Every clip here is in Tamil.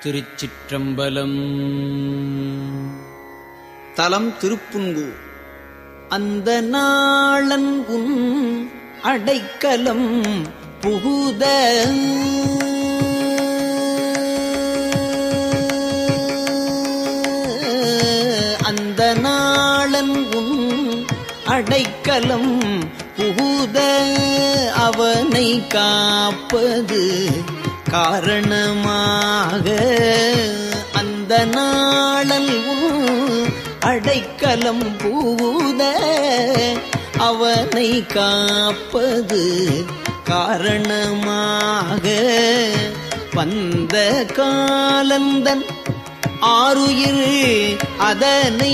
திருச்சிற்றம்பலம் தலம் திருப்புன்கூர் அந்த நாளன் உன் அடைக்கலம் புகுத அந்த நாளன் உன் அடைக்கலம் புகுத அவனை காப்பது காரணமாக அந்த நாளல் உன் அடைக்கலம் புகுத அவனை காப்பது காரணமாக வந்த காலந்தன் ஆறுயிர் அதனை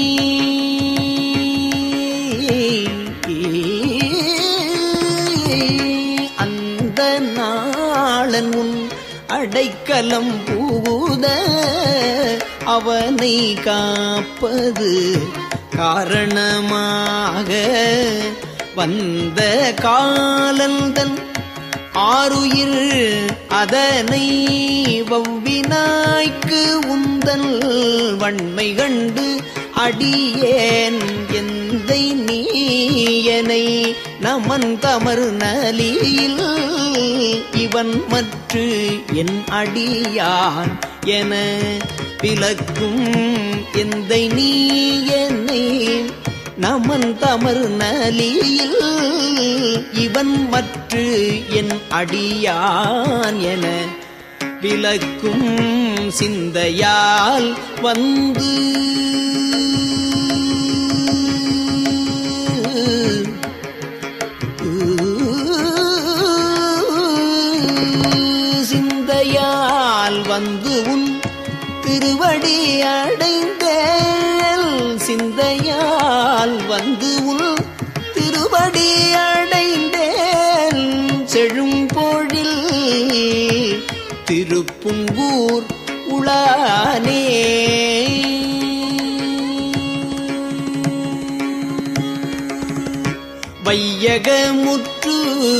அந்த நாளன் உன் அடைக்கலம் பூத அவனை காப்பது காரணமாக வந்த காலந்தன் ஆறுயிர் அதனை வவ்வினாய்க்கு உந்தல் வன்மை கண்டு அடியேன் எந்தை நீயனை நமன் தமர் நலியில் இவன் மற்று என் அடியான் என விளக்கும் எந்தை நீயனை நமன் தமர் நலியில் இவன் மற்று என் அடியான் என விளக்கும் சிந்தையால் வந்து சிந்தையால் வந்து உன் திருவடி அடைந்தேல் சிந்தையால் வந்து உன் திருவடி அடைந்தேன் செழும்பொழில் திருப்புங்கூர் உளானே வையகமுற்று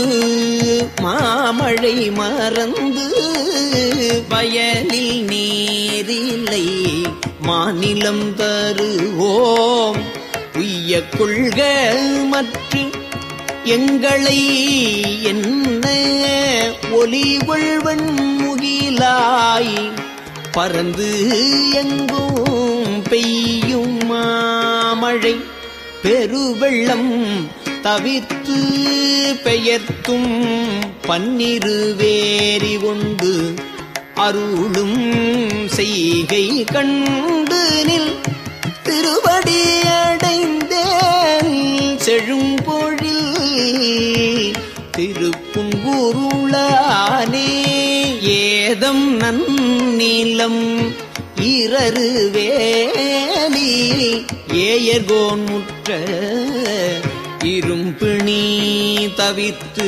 மாமழை மறந்து வயலில் நீரில்லை மாநிலம் தருவோம் உய்ய கொள்க மற்ற எங்களை என்ன ஒலி கொள்வன் முகிலாய் பறந்து எங்கும் பெய்யும் மாமழை பெருவெள்ளம் தவிர்த்து பெயர்த்தும் பன்னிரு வேரி கொண்டு அருளும் செய்கை கண்டு நில் திருவடி அடைந்தேன் செழும்பொழில் திருப்புங்குருளானே ஏதம் நன்னிலம் இரறு வேலி ஏயர்கோன் முற்ற இரும்பிணி தவித்து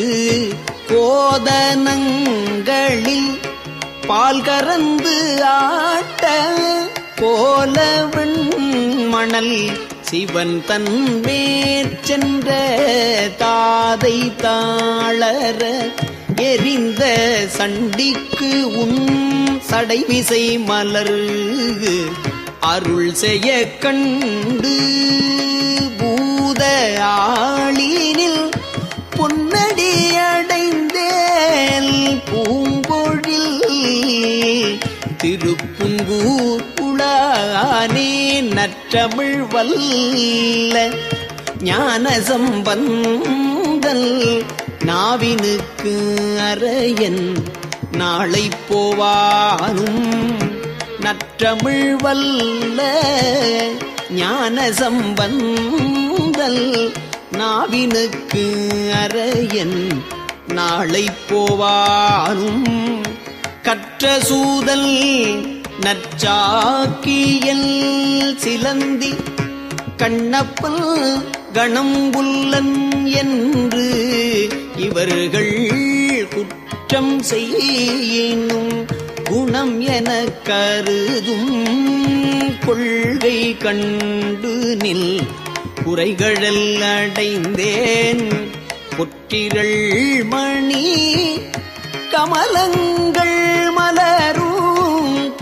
கோதனங்களில் பால் கறந்து ஆட்ட போலவன் மணல் சிவன் தன் மேற்சென்ற தாதை தாளர எரிந்த சண்டிக்கு உன் சடைவிசை மலர் அருள் செய்ய கண்டு பூத ஆளினில் பொன்னடி அடைந்தேல் பூங்கொழில் திருப்புங்கூர் உளானே நற்றமிழ் வல்ல ஞான சம்பந்தல் நாவினுக்கு அரையன் நாளை போவானும் நற்றமிழ் வல்ல ஞான சம்பந்தல் நாவினுக்கு அரையன் நாளை போவானும் கற்ற சூதல் நற்சாக்கியல் சிலந்தி கண்ணப்பல் கணம்புல்லன் என்று இவர்கள் குற்றம் செய்யினும் குணம் என கருதும் கொள்கை கண்டு நில் குறைகழல் அடைந்தேன் பொற்றிரள் மணி கமலங்கள் மலரும்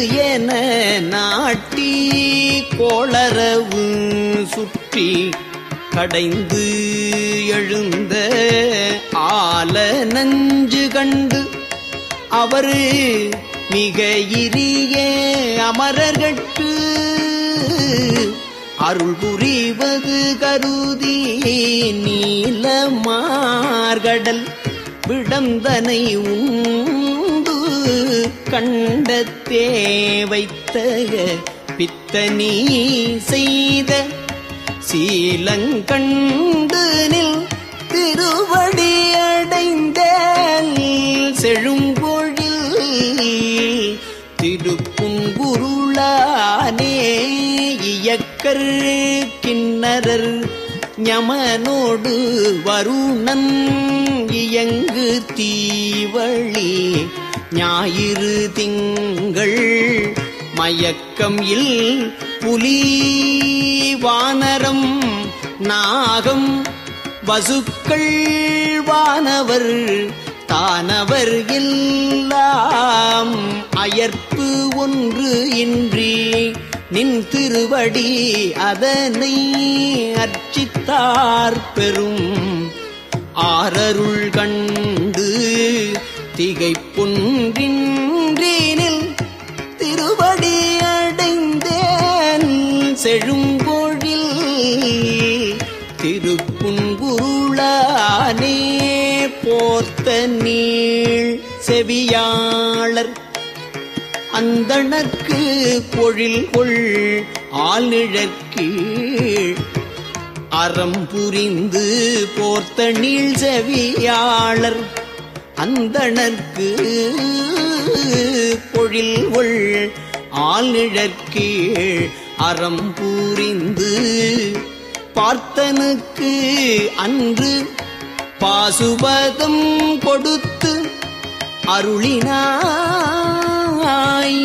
என நாட்டி கோளரவு சுற்றி கடைந்து எழுந்த ஆல நஞ்சு கண்டு அவர் மிக இரிய அமரர்கட்கு அருள் புரிவது கருதி நீல மார்கடல் விடந்தனை உண்டு கண்டத்தே வைத்த பித்தனி செய்த சீலங்கண்டு நில் திருவடி அடைந்த செழும்பொழில் திருப்புங்குருளானே இயக்கர் கிண்ணரர் ஞமனோடு வருணன் இயங்கு தீவழி ஞாயிறு திங்கள் மயக்கம் இல் புலி வானரம் நாகம் வசுக்கள் வானவர் தானவர் எல்லாம் அயற்பு ஒன்று இன்றி நின் திருவடி அதனை அர்ச்சித்தார் பெரும் ஆரருள் கண்டு திகைப்புன்றின்றீனில் திருவடி அடைந்தேன் செழும்பொழில் திருப்புங்குருளானே போர்த்த நீள் செவியாளர் அந்தணர்க்கு பொழில் கொள் ஆளிழற்கீழ் அறம் புரிந்து போர்த்த நீள் செவியாளர் அந்தணர்க்கு பொழில் கொள் ஆளிழற்கீழ் அறம் புரிந்து பார்த்தனுக்கு அன்று பாசுபதம் கொடுத்து அருளினாய்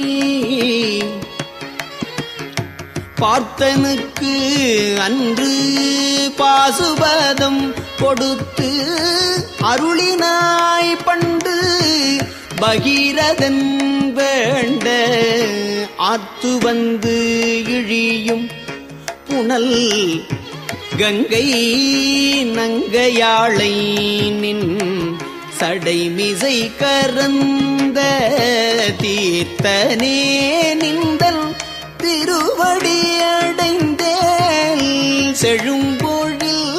பார்த்தனுக்கு அன்று பாசுபதம் கொடுத்து அருளினாய் பண்டு பகீரதன் வேண்ட ஆத்து வந்து இழியும் புனல் கங்கை நங்கையாளை நின் சடைமிசை கரந்த தீர்த்தனே நிந்தல் திருவடி அடைந்தேல் செழும்பொழில்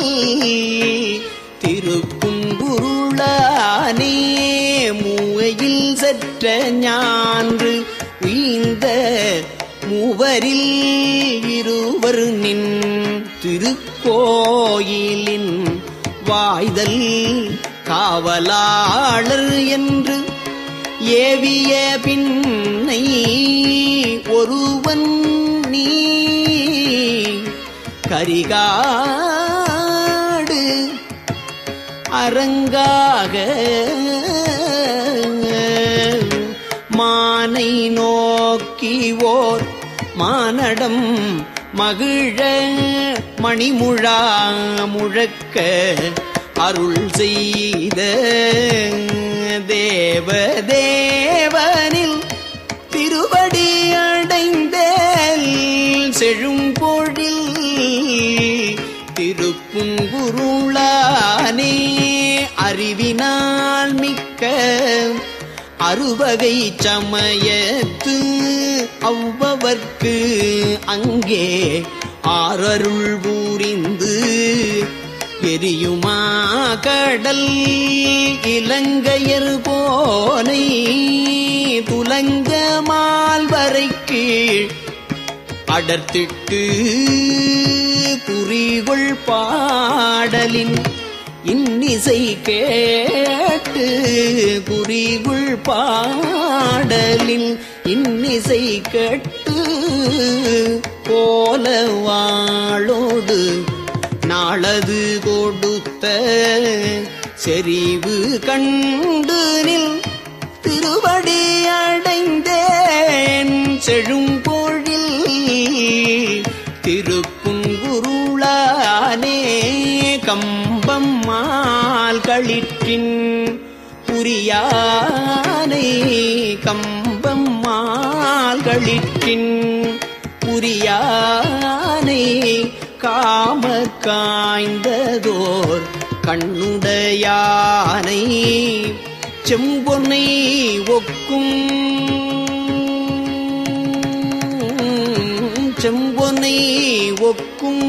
திருக்குங்குருளானே மூவையில் சற்ற ஞான்று உய்ந்த மூவரில் இருவர் நின் திருக்கோயிலின் வாய்தல் காவலாளர் என்று ஏவிய பின்னை ஒருவன் நீ கரிகாடு அரங்காக மானை நோக்கி ஓர் மானடம் மகிழ மணிமுழா முழக்க அருள் செய்த தேவ தேவனில் திருவடி அடைந்தேல் செழும்பொழில் திருப்புங்குருளானே அறிவினால் மிக்க அறுவகை சமயத்து அவ்வவர்க்கு அங்கே ஆரருள் பூரிந்து எரியுமா கடல் இலங்கையர் போனை துலங்க மால்வரை கீழ் அடர்த்திட்டு குறிகொள் பாடலின் இன்னிசை கேட்டு குறிகுள் பாடலின் இன்னிசை கேட்டு போல வாழோடு நாளது கொடுத்த செறிவு கண்டு நில் திருவடி அடைந்தேன் செழும்பொழில் திருப்புங்குருளானே கம்பம் மால் களிற்றின் புரியானை கம்பம் மால் களிற்றின் புரியானை காம காய்ந்ததோர் கண்ணுடையானை செம்பொன்னை ஒக்கும் செம்பொன்னை ஒக்கும்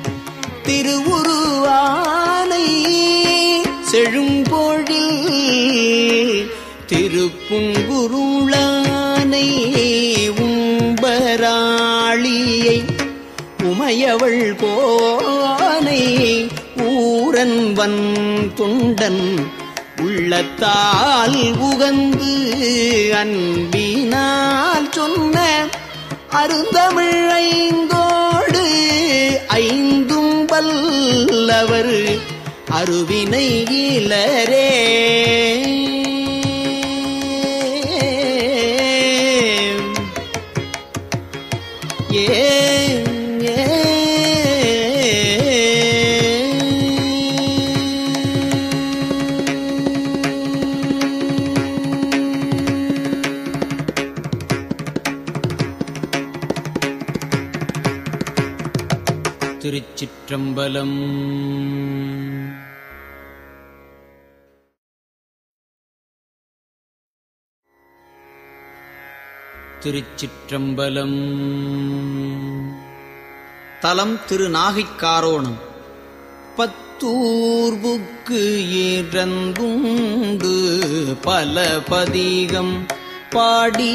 திருவுருவானை செழும்பொழில் திருப்புங்குருளானை உம்பராளியை உமையவள் கோனை ஊரன் வன் தொண்டன் உள்ளத்தால் உகந்து அன்பினால் சொன்ன அருந்தமிழ் ஐந்தோடு ஐந்தும் வல்லவர் அருவினை இலரே ஏ திருச்சிற்றம்பலம் திருச்சிற்றம்பலம் தலம் திருநாகைக்காரோணம் பத்தூர்வுக்கு இறந்துண்டு பல பதிகம் பாடி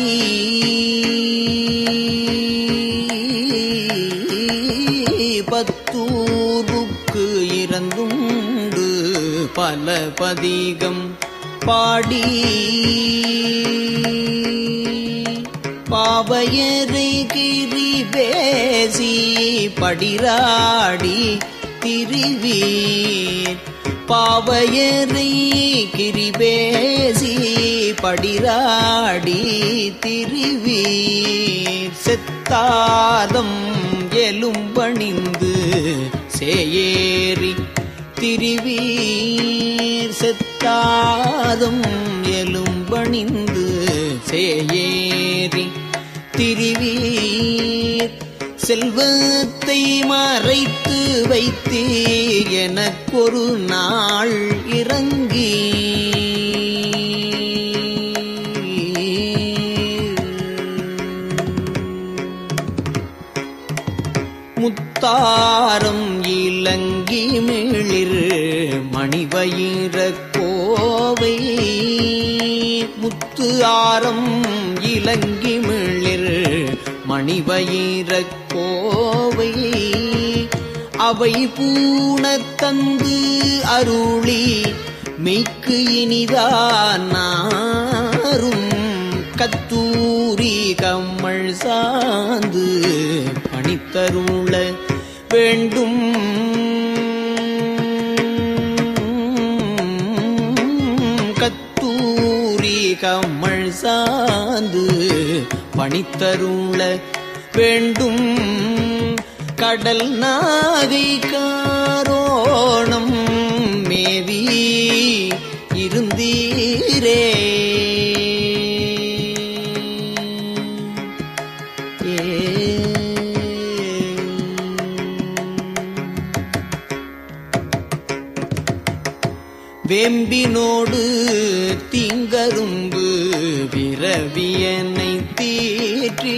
பத்தூர்வுக்கு இறந்துண்டு பல பதிகம் பாடி பாவையரை கிரி பேசி படிராடி திரிவீர் பாவையரை கிரிபேசி படிராடி திரிவீர் செத்தாதம் எலும்பணிந்து சேயேறி திரிவீர் செத்தாதம் எலும்பணிந்து சேயேறி திரிவீர் செல்வத்தை மறைத்து வைத்தீர் எனக்கொரு நாள் இறங்கி முத்தாரம் இலங்கி மிளிர் மணிவயிர கோவை முத்து ஆரம் இலங்கி மிளிர் மணிவயிர கோவை அவை பூணத்தந்து அருளி மெய்க்கு இனிதானாரும் கத்தூரி கம்மல் சாந்து பணித்தருள வேண்டும் கத்தூரி கம்மல் சாந்து பணித்தருள வேண்டும் கடல் நாகை காரோணம் மேவி இருந்தீரே வேம்பினோடு தீங்கரும்பு விரவியனை தீற்றி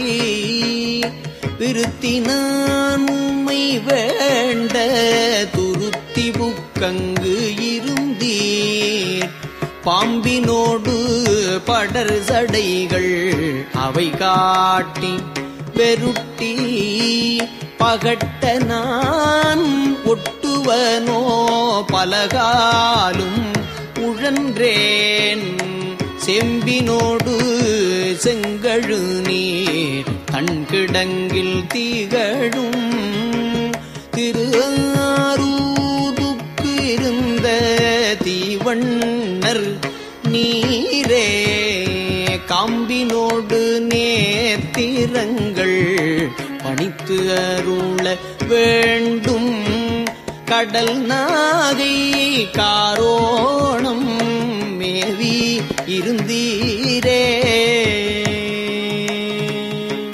விருத்தினான் உம்மை வேண்ட துருத்தி புக்கங்கு இருந்தீர் பாம்பினோடு படர் சடைகள் அவை காட்டி வெருட்டி பகட்ட நான் ஒட்டுவனோ பலகாலும் உழன்றேன் செம்பினோடு செங்கழு நீர் தன்கிடங்கில் திகழும் திரு ஆரூருக்கு இருந்த தீவண்ணர் நீரே காம்பினோடு நேத்திரங்கள் பணித்து அருள வேண்டும் கடல் நாகை காரோணம் மேவி இருந்தீரே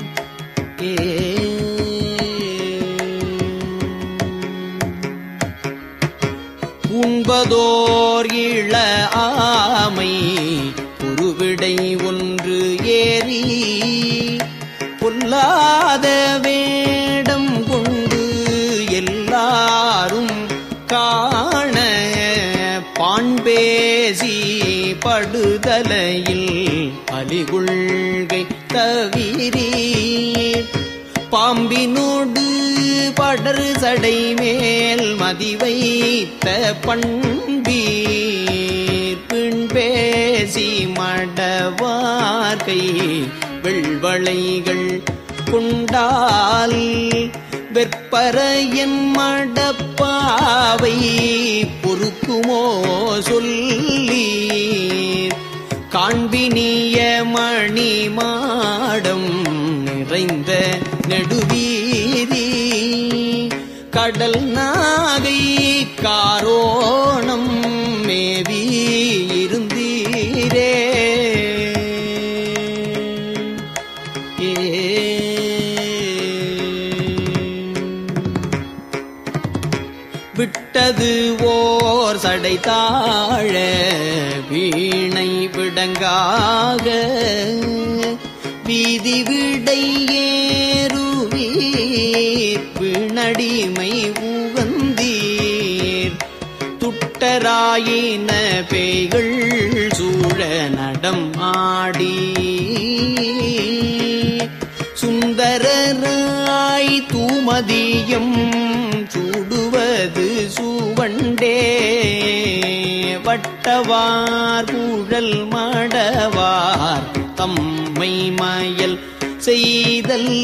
மாதோர் இள ஆமை குருவிடை ஒன்று ஏறி பொல்லாத வேடம் கொண்டு எல்லாரும் காண பாண்பேசி படுதலையில் அலிகுள்கை தவிரீர் பாம்பினோடு படர் சடை மேல் மதிவைத்த பண்பீர் பின்பேசி மடவார்கை வெள்வளைகள் கொண்டால் வெற்பரையன் மடப்பாவை பொறுக்குமோ சொல்லீர் காண்பினிய மணி மாடம் நிறைந்த நெடுவீதி கடல் நாகை காரோணம் மேவி இருந்தீரே விட்டது ஓர் சடை தாழ வீணை விடங்காக வீதி விடை ஏறுவீர் பிணடிமை உகந்தீர் துட்டராயின பேய்கள் சூழ நடம் ஆடி சுந்தரராய் தூமதியம் சூடுவது சூவண்டே வட்டவார் குழல் மடவார் தம்மை மயல் செய்தல்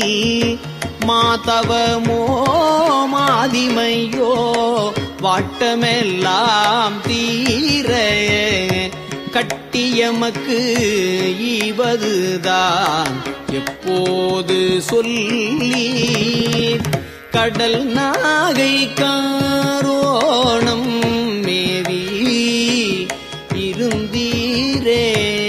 மாதவமோ மாதிமையோ வாட்டமெல்லாம் தீர கட்டியமக்கு ஈவதுதான் எப்போது சொல்லி கடல் நாகை காரோணம் மேவி இருந்தீரே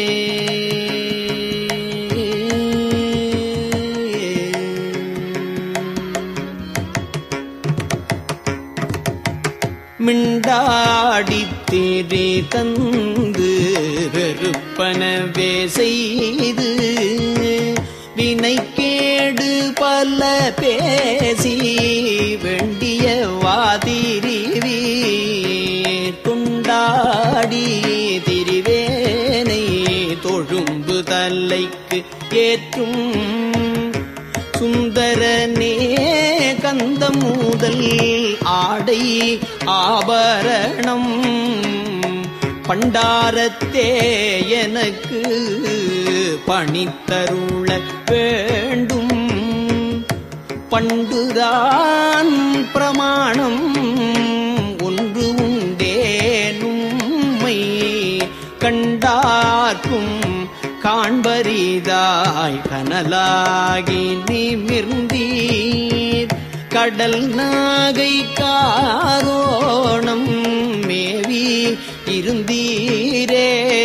மிண்டாடி தேரே தந்து வெறுப்பனவே செய்து வினைக்கேடு பல பேசி வேண்டிய வாதிரிவி துண்டாடி திரிவேனை தொழும்பு தலைக்கு ஏற்றும் சுந்தரனே கந்த முதல் ஆடை ஆபரணம் பண்டாரத்தே எனக்கு பணித்தருள வேண்டும் பண்டுதான் பிரமாணம் ஒன்று உண்டேனும்மை கண்டார்க்கும் காண்பரிதாய் கனலாகி நிமிர்ந்தீர் கடல் நாகை காரோணம் மேவி இருந்தீரே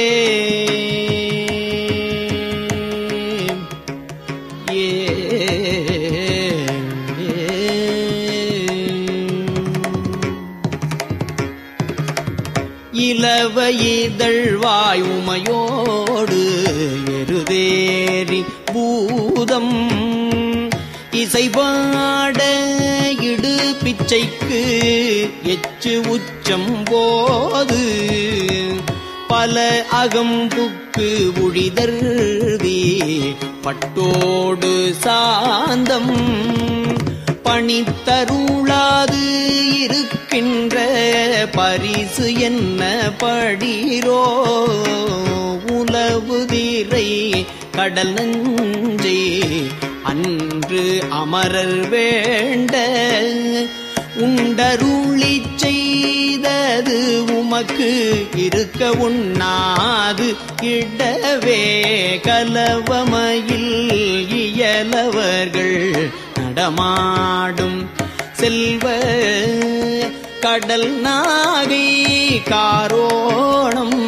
ஏ இளவ இதழ்வாய் உமையோடு எருதேறி பூதம் இசைபாட இடு பிச்சைக்கு எச்சு உச்சம் போது பல அகம்புக்கு உழிதர்வி பட்டோடு சாந்தம் பணித்தருளாது இருக்கின்ற பரிசு என்ன படிரோ உலவுதிரை கடல் நஞ்சை அன்று அமரர் வேண்ட உண்டருளி செய்தது உமக்கு இருக்க உண்ணாது இடவே கலவமையில் இயலவர்கள் நடமாடும் செல்வ கடல் நாகை காரோணம்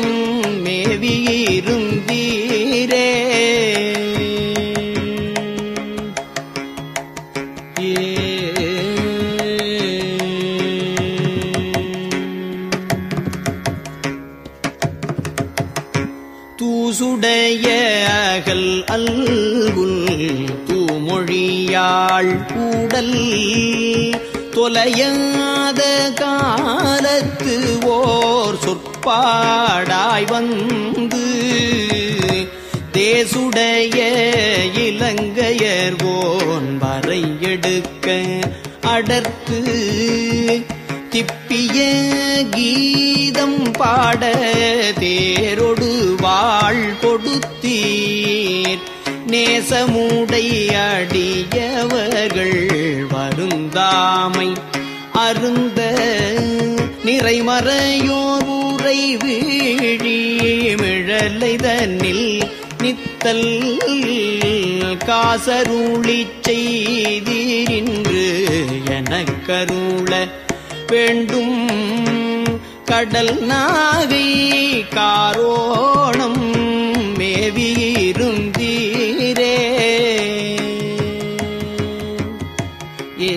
மேவியிருந்தீரே ஏ தூசுடைய அகல் அல்குல் தூமொழியாள் கூடல் தொலையாத காலத்து ஓர் சொற்பாடாய் வந்து தேசுடைய இலங்கையர்கோன் வரை எடுக்க அடர்த்து திப்பிய கீதம் பாட தேரொடு வாழ் கொடுத்தீர் நேசமுடை அடியவர்கள் வருந்தாமை அருந்த நிறைமறையோர் உரை வீழி மிழலைதனில் நித்தல் காசருளிச் செய்தீரின்று எனக்கருள வேண்டும் கடல் நாகை காரோணம் மேவியிருந்தீரே ஏ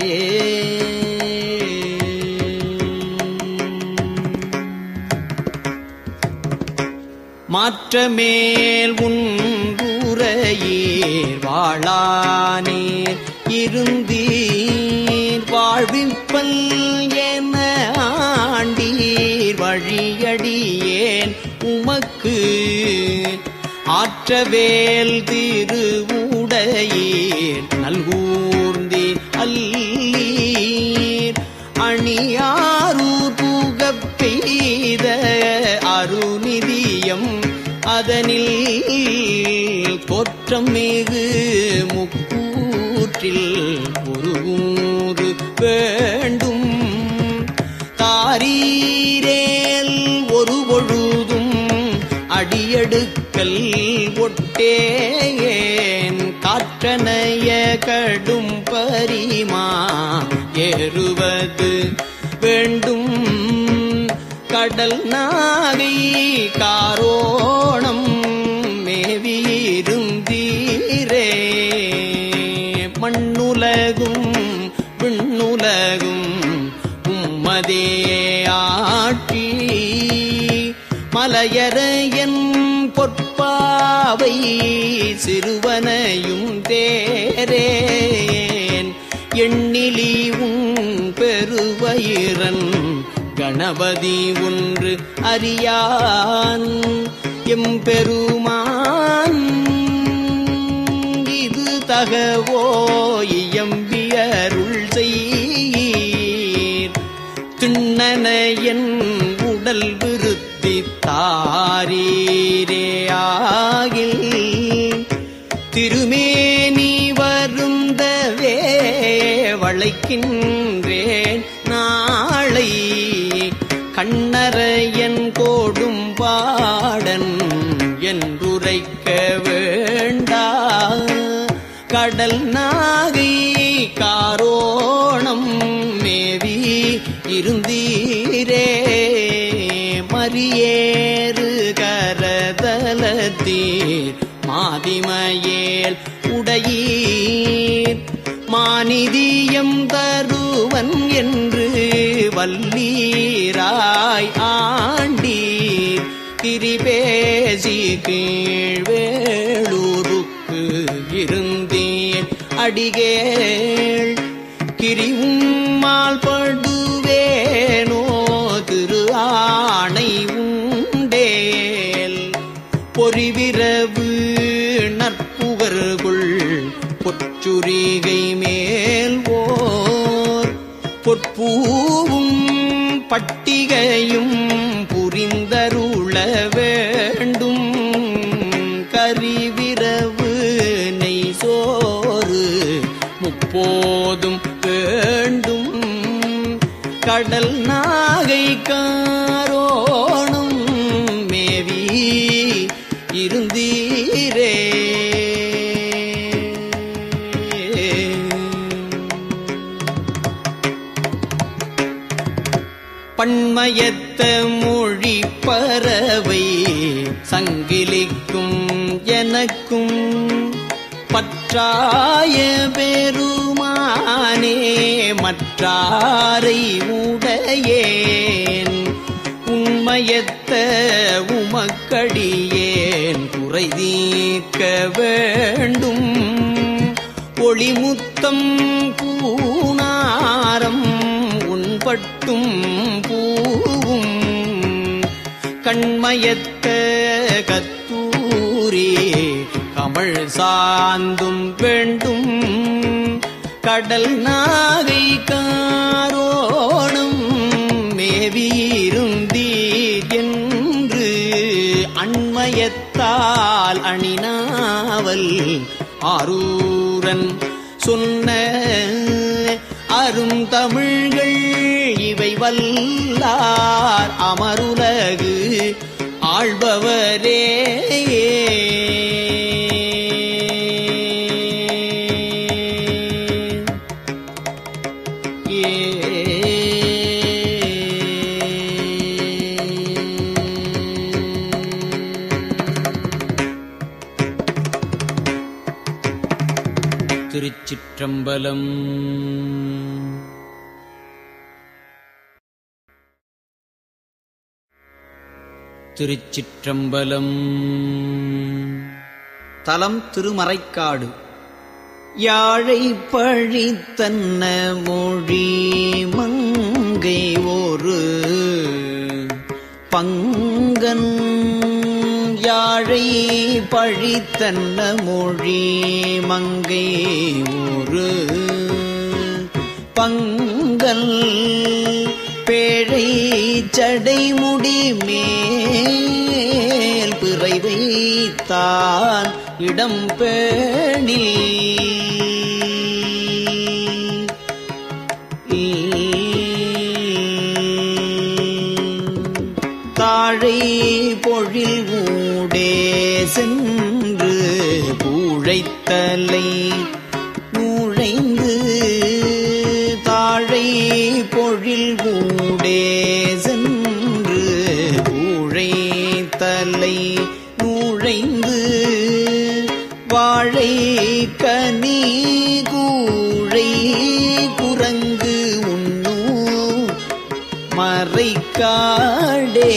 மாற்றமேல் உன்றுரையீர் வாழானீர் இருந்தீர் வாழ்விப்பல் என ஆண்டீர் வழியடியேன் உமக்கு ஆற்றவேல் திருவுடையீர் நல்கூர்ந்தி அல்லீர் அணியாரூர் புகப் பெய்த அருநிதியம் அதனில் தோற்றம் மிகு முக்கூற்றில் ஒருவூறு வேண்டும் தாரீரேல் ஒரு பொழுதும் அடியெடுக்கல் ஒட்டேன் காற்றனைய கடும் பரிமா ஏறுவது வேண்டும் கடல் நாகை காரோணம் மேவியிருந்தீரே மண்ணுலகும் விண்ணுலகும் உம்மதே ஆட்சி மலையரையன் பொற்பாவை சிறுவனையும் தேரேன் எண்ணிலி உன் பெருவயிரன் கணபதி ஒன்று அறியான் எம்பெருமான் இது தகவோ இயம்பியருள் செய்யீர் திண்ணனையன் உடல் விருத்தி தாரீரே ஆகில் திருமேனி வருந்தவே வளைக்கின்றேன் நாளை கண்ணரையன் கோடும் பாடன் என்றுரைக்க வேண்டா கடல் நாகை காரோணம் மேவி இருந்தீரே மரியேறு கரதலத்தீர் மாதிமயேல் உடையீர் மாநிதியம் தருவன் என்று வல்லீராய் ஆண்டீர் திரிபேசி கீழ்வேளூருக்கு இருந்தேன் அடிகேள் கிரிவும்மால் படுவேனோ திரு ஆணை உண்டேல் பொறிவிரவு நற்புகர்குள் பொச்சுரிகை மேல் ஓர் பொற்பூவும் பட்டிகையும் புரிந்தருள வேண்டும் கரிவிரவு நெய் சோறு முப்போதும் வேண்டும் கடல் நாகை காரோணும் மேவி இருந்தீரே பண்மயத்த மொழி பறவை சங்கிலிக்கும் எனக்கும் பற்றாய பெருமானே மற்றாரை உடையேன் உண்மையத்த உமக்கடியேன் குறை வேண்டும் ஒளிமுத்தம் பூனாரம் உண்பட்டும் பூவும் கண்மயத்த கத்தூரே கமழ் சாந்தும் வேண்டும் கடல் நாகை காரோணம் மேவியிருந்தீர் என்று அண்மயத்தால் அணினாவல் ஆரூரன் சொன்ன அருந்தமிழ்கள் இவை வல்லார் அமருலகு ஆள்பவரே திருச்சிற்றம்பலம் திருச்சிற்றம்பலம் தலம் திருமறைக்காடு யாழை பழித்தன்ன மொழி மங்கை ஒரு பங்கன் யாழை பழித்தன்ன மொழி மங்கை ஒரு பங்கல் பேழை சடைமுடி மேல் பிறை வைத்தான் இடம் பேணி தாழை பொழில் ஊடே சென்று பூழைத்தலை நுழைந்து தாழை பொழில் ஊடே சென்று பூழைத்தலை நுழைந்து வாழை கனி கூழை குரங்கு உண்ணூ மறைக்காடே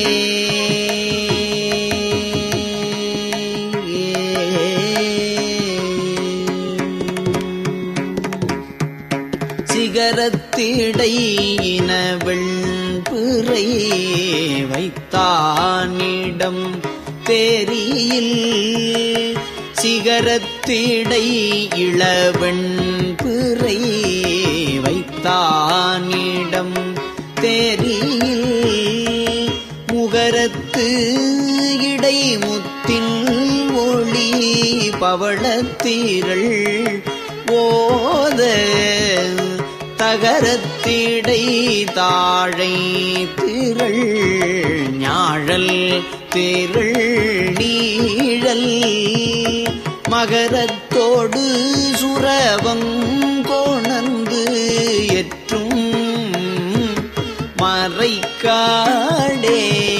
சிகரத்திடையின வெண்பிறை வைத்தானிடம் தேரியில் சிகரத்திடை இளவெண் பிறை வைத்தானிடம் தேரியில் முகரத்து இடை முத்தின் ஒளி பவளத்தீரள் ஓத தகரத்திடை தாழை திரள் ஞாழல் திரள் நீழல் மகரத்தோடு சுரவம் கொணந்து எற்றும் மறைக்காடே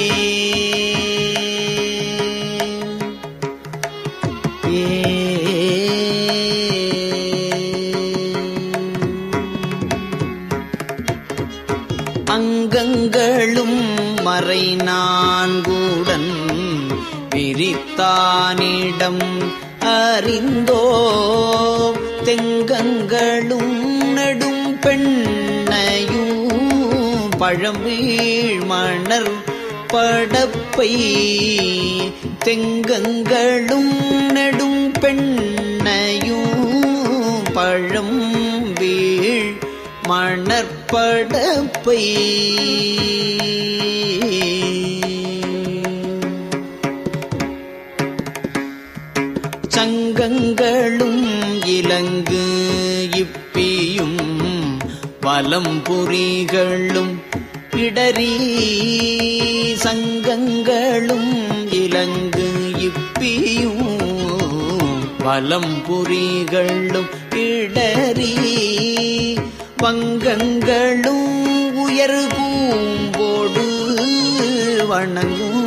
அங்கங்களும் மறை நான்குடன் விரித்தானிடம் அறிந்தோ தெங்கங்களும் நெடும் பெண்ணையும் பழமீழ் மணர் படப்பை தெங்கங்களும் நெடும் பெண்ணையும் பழம் வீழ் மணற்படப்பை சங்கங்களும் இலங்கு இப்பியும் வலம்புரிகளும் இடறி சங்கங்களும் இலங்கு இப்பியும் வலம்புரிகளும் இடறி வங்கங்களும் உயர் பூம்போடு வணங்கும்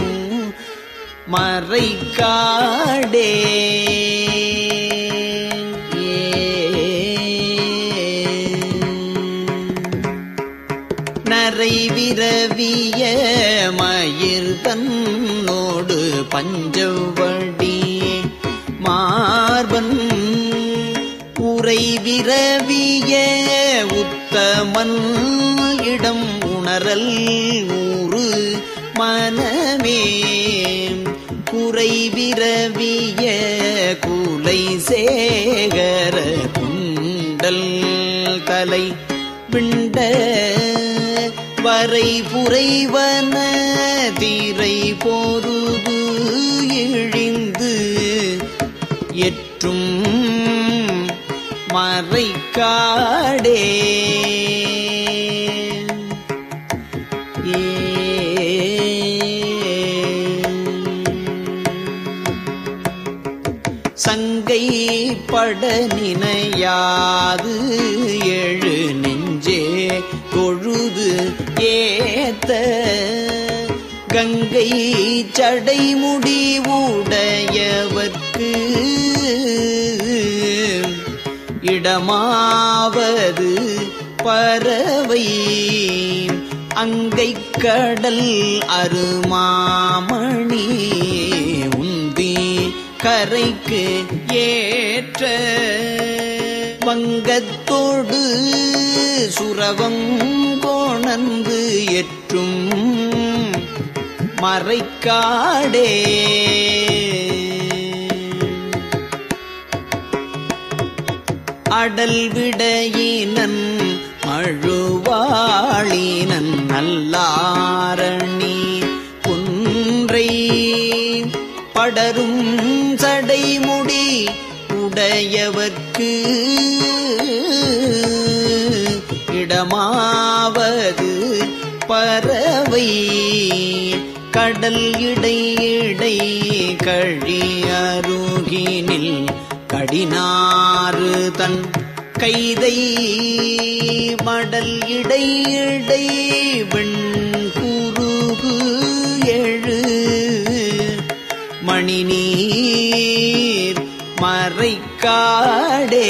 மறைக்காடே நரை விரவிய மயிர் தன்னோடு பஞ்சவடி குறை விரவிய உத்தமன் இடம் உணரல் ஊறு மனமே குறை விரவிய கூலை சேகர குண்டல் தலை பிண்ட வரை புரைவன தீரை போருது இழிந்து எற்றும் மறைக்காடே சங்கை பட நினையாது எழு நெஞ்சே தொழுது ஏத்த கங்கை சடைமுடி உடையவர்க்கு இடமாவது பறவை அங்கை கடல் அருமாமணி உந்தி கரைக்கு ஏற்ற வங்கத்தோடு சுரவம் கோணந்து எற்றும் மறைக்காடே அடல் விடையினன் மழுவாளினன் நல்லாரணி குன்றை படரும் சடைமுடி உடையவர்க்கு இடமாவது பறவை கடல் இடை இடை கழி அருகினில் கடினாறு தன் கைதை மடல் இடை இடை வெண்குருகு எழு மணிநீர் மறைக்காடே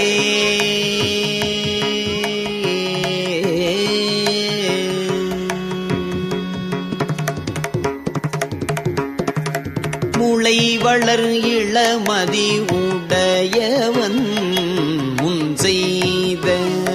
முளை வளர் இளமதி உடையவன் முன் செய்த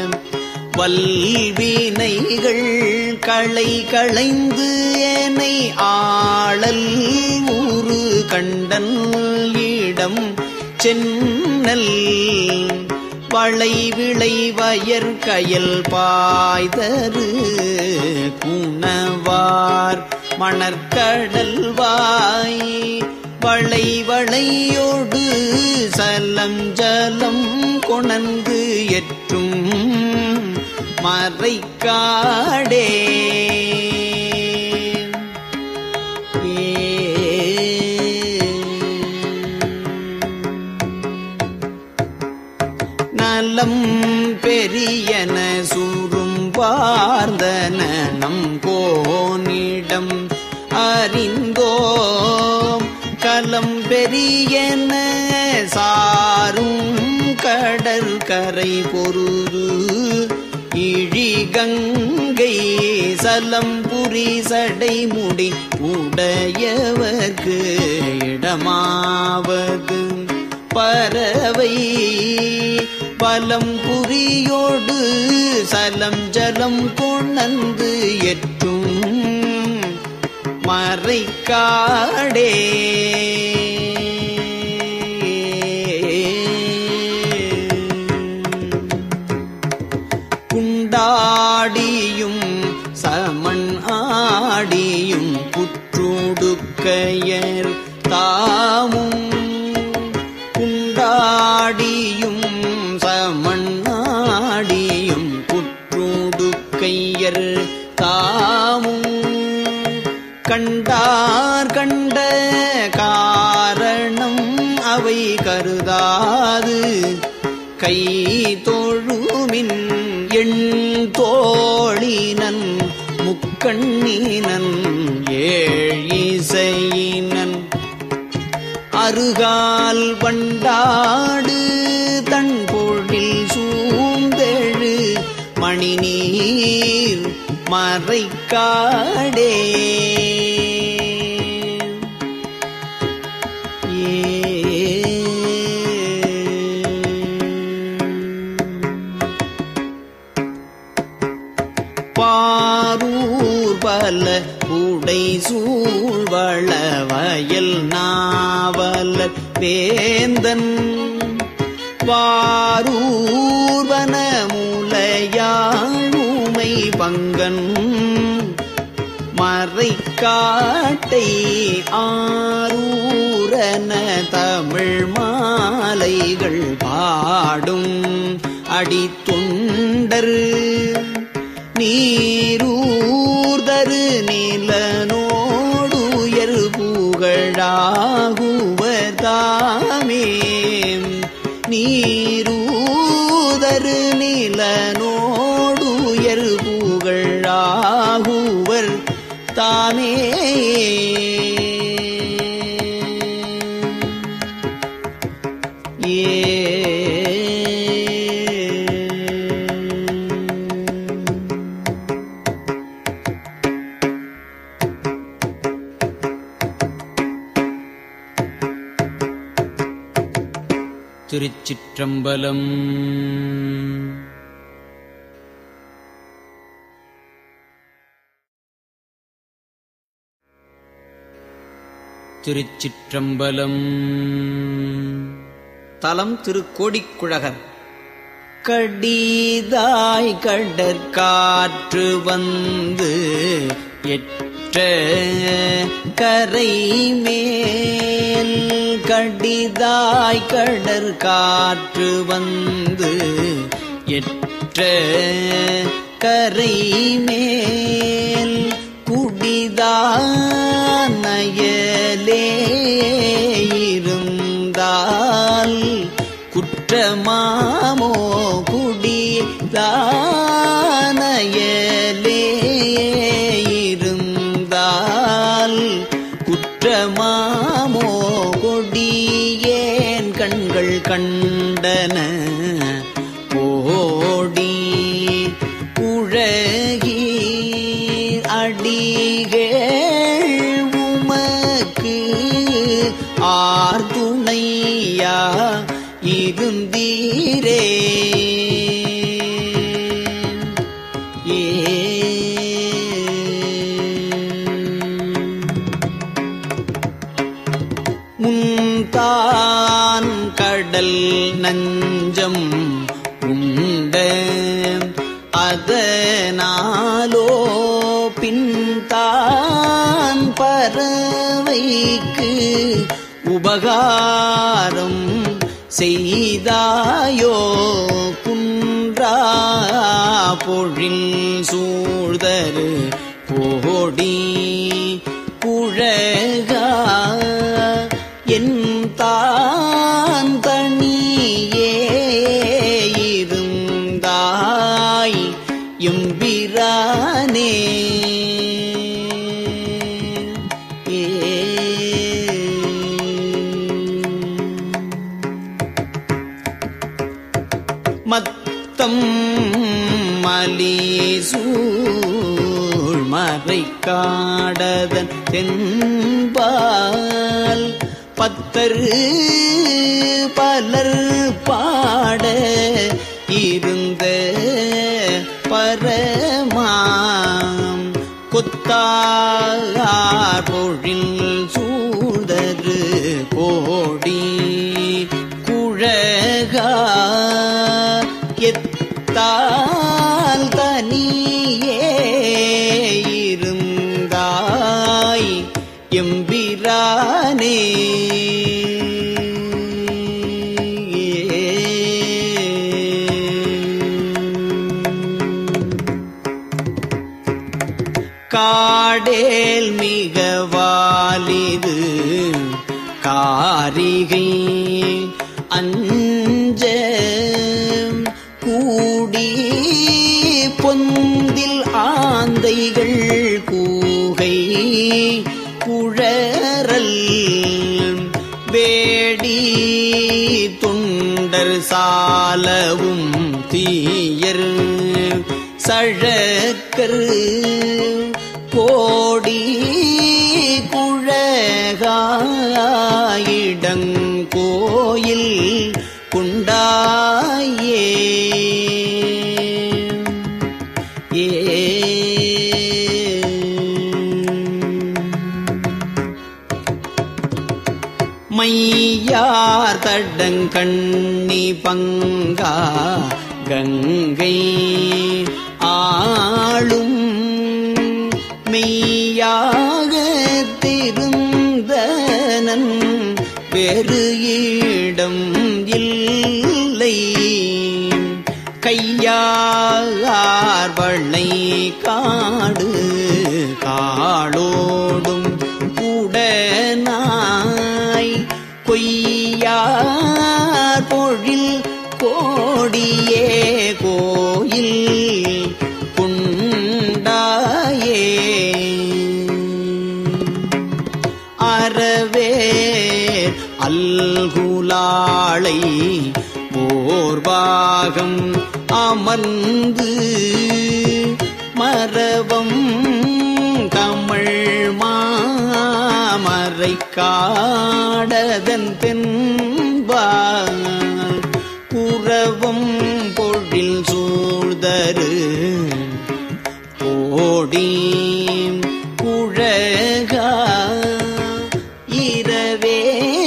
வல்வினைகள் களை களைந்து ஏனை ஆளல் ஊறு கண்டன் இடம் சென்னல் வளை விளை வயர் கயல் பாய்தரு குணவார் மணற்கடல் வாய் வளை வளையோடு சலம் ஜலம் கொணந்து எற்றும் மறைக்காடே நலம் பெரியன சூரும் பார்ந்தன நம் கோனிடம் அறிந்தோம் கலம் பெரியன சாரும் கடற்கரை பொருது இழி கங்கை சலம் புரி சடைமுடி உடையவர்க்கு இடமாவது பறவை பலம் புரியோடு சலம் ஜலம் கொணந்து எற்றும் மறைக்காடே குண்டாடியும் சமன் ஆடியும் புற்றுடுக்கையர் தாமும் குண்டாடியும் சமண்ணாடியும் குற்றூடுக்கையர் தாமும் கண்டார் கண்ட காரணம் அவை கருதாது கை தோழுமின் எண் தோழினன் முக்கண்ணினன் ஏழிசையினன் அருகால் வண்டாடு தன் பொழில் சூந்தெழு மணிநீர் மறைக்காடே ஏ பல உடை சூழ்வள வயல் நாவலர் வேந்தன் வாரூர்வன மூலையாழுமை பங்கன் மறைக்காட்டை ஆரூரன தமிழ் மாலைகள் பாடும் அடித்தொண்டர் நீரூர்தரு நிலனோடுயர் புகழாகுவர் தாமே நீரூதரு நிலனோடுயர் புகழாகுவர் தாமே ஏ திருச்சிற்றம்பலம் திருச்சிற்றம்பலம் தலம் திருக்கோடிக்குழகர் கடிதாய் கடற்காற்று வந்து எற்ற கரை மேல் கடிதாய் கடற்காற்று வந்து எற்ற கரை மேல் குடிதானயலே இருந்தால் குற்றமாமோ குடிதானயலே இருந்தால் குற்றமாமோ கொடியேன் கண்கள் கண்டன ஓடி உழகி அடிகள் உமக்கு ஆர்துணையா இருந்தீரே ஏ முன்தான் கடல் நஞ்சம் உண்ட அதனாலோ பின்தான் பறவைக்கு உபகாரம் செய்தாயோ குன்றா பொழில் சூழ்தரு கோடி புழகா என் தான் தனியே இருந்தாய் எம்பிரானே ஏ மத்தம் மலிசூழ் மறைக்காடதன் தென்பால் பத்தரு பலர் பாட இருந்த பரமாம் கொத்தார் பொழில் சூழ்தரு கோடி குழகா எத்தால் தனியே இருந்தாய் எம்பிரானே காடேல் மிக வாலிது காரிகை அஞ்ச கூடி பொந்தில் ஆந்தைகள் கூகை குழறல் வேடி தொண்டர் சாலவும் தீயர் சழக்கர் கோடி குழகாயிடங்கோயில் குண்டாயே ஏ தடங்கண்ணி பங்கா கங்கை ஆளும் மெய்யாக திருந்தனன் வேறு இடம் இல்லை கையார் வளை காடு காளோடும் உடனாய் கொய்யார் பொழில் கோடியே கோயில் குண்டாயே அறவே அல்குலாளை போர்பாகம் அமர்ந்து மரவம் கமழ் மாமரை காடதன் தென்பால் புறவம் பொழில் சூழ்தரு ஓடி குழகா இரவே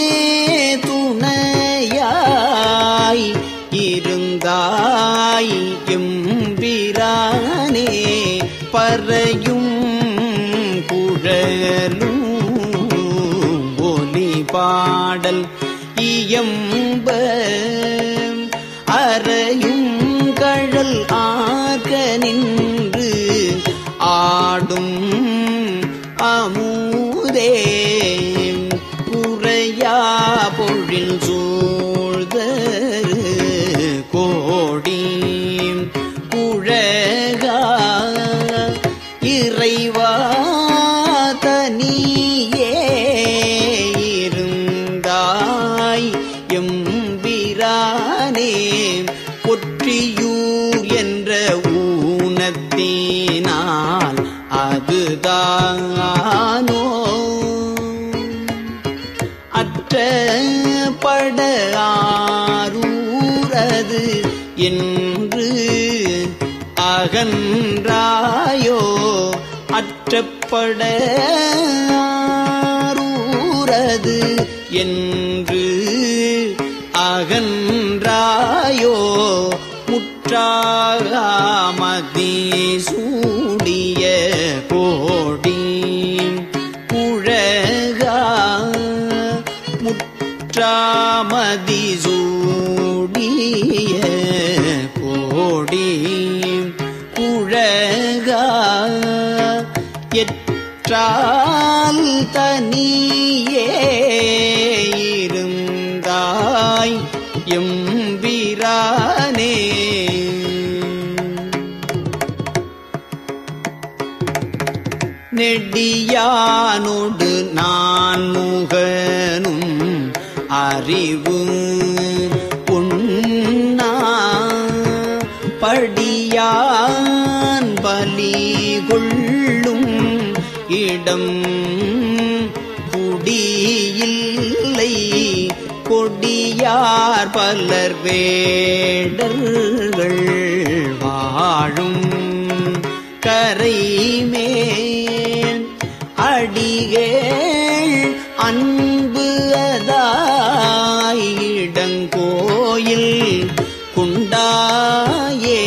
துணையாய் இருந்தாய் எம்பிரானே பறையும் குழலும் ஒலி பாடல் இயம்ப அறையும் கழல் ஆக நின்று ஆடும் அமுதே குறையா பொழில் சூழ்தரு கோடி குழகா இறைவா தனியே இருந்தாய் எம்பிரானே பொற்றியூர் என்ற ஊனத்தினால் அதுதானோ அற்ற பட ஆரூரது என்று அகன்றாயோ அற்றப்பட ஆரூரது என்று அகன்றாயோ முற்றாமதி சூடிய கோடி குழகா முற்றாமதி சூடிய கோடி குழகா எற்றால் தனியே இருந்தாய் எம்பிரானே நெடியானோடு நான் முகனும் அறிவு உண்ணா படியான் பலி கொள்ளும் இடம் குடியில்லை கொடியார் பலர் வேடர்கள் வாழும் கரை மேல் அடிகேள் அன்பு அதாயிடங்கோயில் குண்டாயே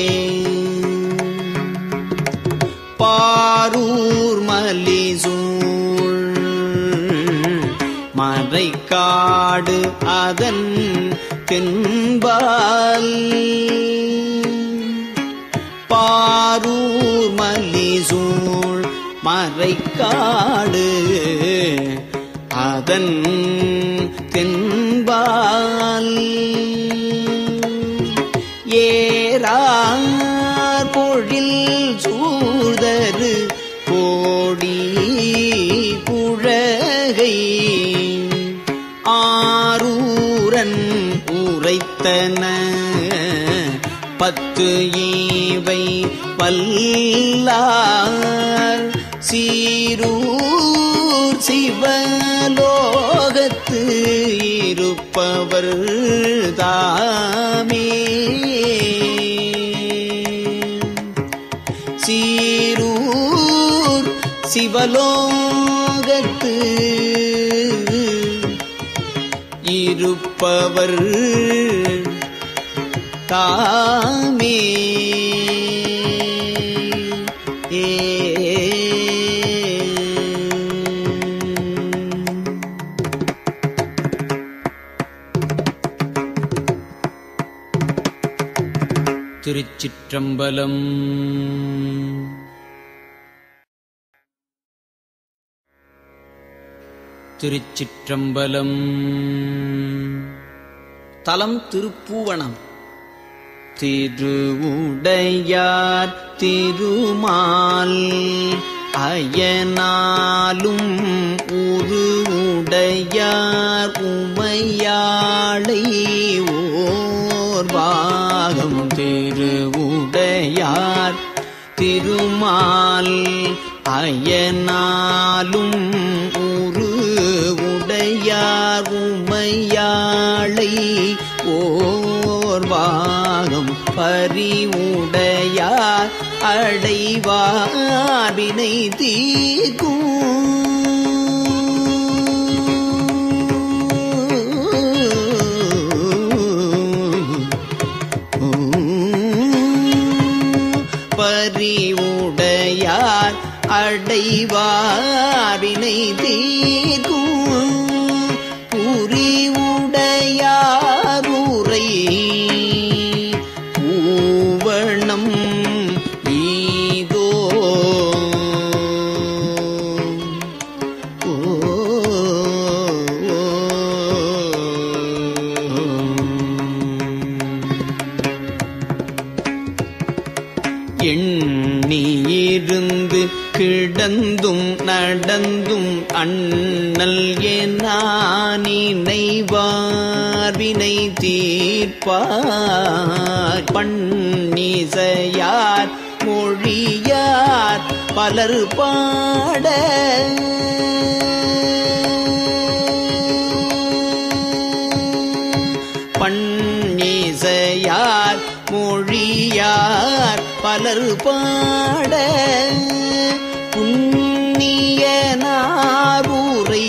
பாரூர் மலிசூழ் மறைக்காடு அதன் தென்பால் பாரூர் மலிசூழ் மறைக்காடு அதன் தென்பால் ஏறார் பொழில் சூழ்தரு கோடி புழகை ஆரூரன் உரைத்தன பத்து ஈவை வல்லார் சீரூர் சிவலோகத்து இருப்பவர் தாமே சீரூர் சிவலோகத்து இருப்பவர் தாமே ஏ திருச்சிற்றம்பலம் திருச்சிற்றம்பலம் தலம் திருப்பூவனம் திருவுடையார் திருமால் அயனாலும் உருவுடையார் உமையாளை ஓர்வாகம் திருவுடையார் திருமால் அயனாலும் உரு உடையார் உமையாளை ஓர்வாகம் பரிவுடையார் அடைவாரினை தீர்க்கும் பரிவுடையார் அடைவாரினை தீர்க்கும் புரிவுடையாருரை பூவணம் ஈதோ ஓ எண்ணியிருந்து கிடந்தும் நடந்தும் அண்ணல் எனினைவார்வினை தீர்ப்பார் பண்ணிசையார் மொழியார் பலர் பாட பண்ணிசையார் மொழியார் பலர் பாட புண்ணிய நாரூரை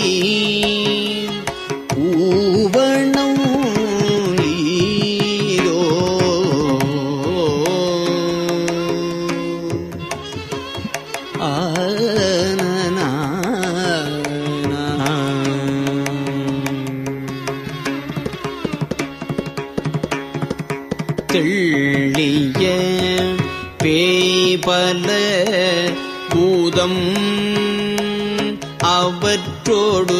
பூவணம் ஈரோ ஆனனா தெள்ளிய பேபல பூதம் அவற்றோடு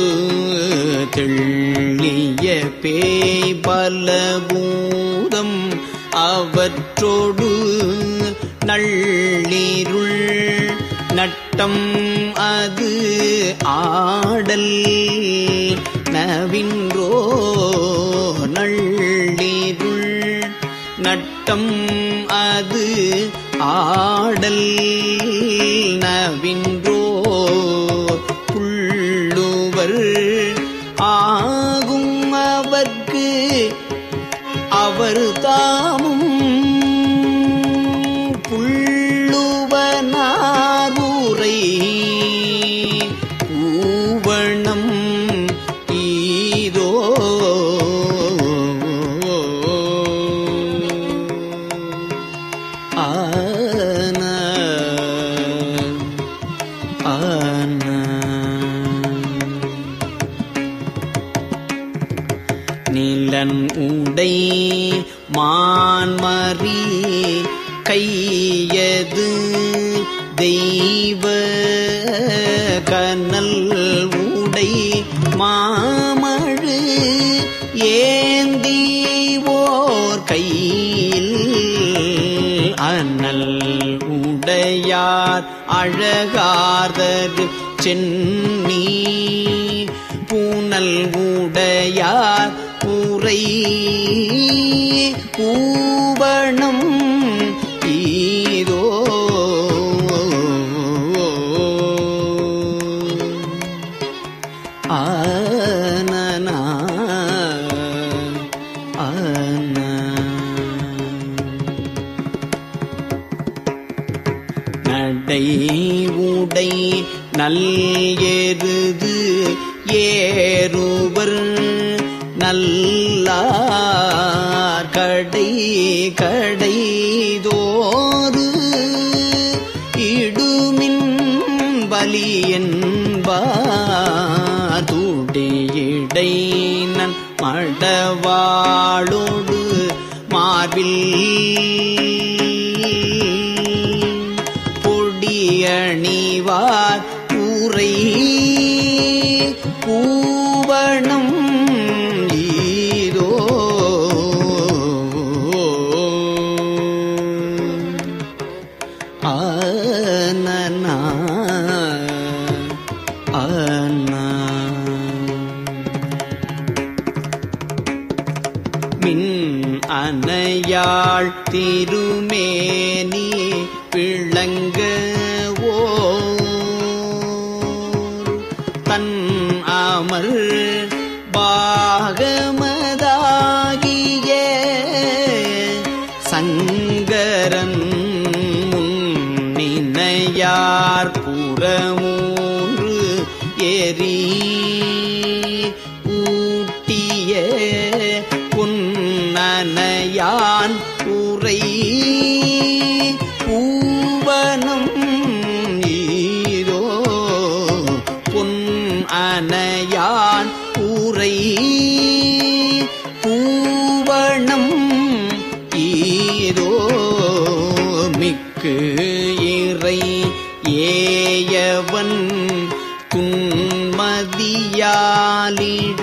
தெள்ளிய பேபல பூதம் அவற்றோடு நள்ளிருள் நட்டம் அது ஆடல் நவின்றோ நள்ளிருள் நட்டம் அது ஆடல் நவின்றோ புள்ளுவர் ஆகும் அவர்க்கு அவர் தாமும் புள்ளுவனாரூரை பூவணம் ஈதோ ஆன ஆன நிலன் உடை மான்மறி கையது தெய்வ கனல் உடை மாமழு ஏந்தி ஓர் கையில் அனல் உடையார் அழகார்தரு சென்னி பூனல் உடையார் உரை பூவணம் ஈதோ ஆனனா ஆனா நடை உடை நல் எருது ஏறுவர் நல்லார் கடை கடைதோறு இடுமின் பலி என்பார் துடியடை நன் மடவாளோடு மார்பில் பொடியணிவார் ஊரை பூவணம் ஈரோ ஆனனா ஆனா மின் அனையாள் திருமேனி விளங்கவோ தன் அமர் பாகமதாகிய சங்கரன் முன்னினையார் புறமூன்று எரி ஊட்டிய புன்னனையான் உரை பூவனம் ஈரோ பொன் அனையான் உரை பூவனம் ஈரோ மிக்கு இறை ஏயவன் துன்மதியாலிட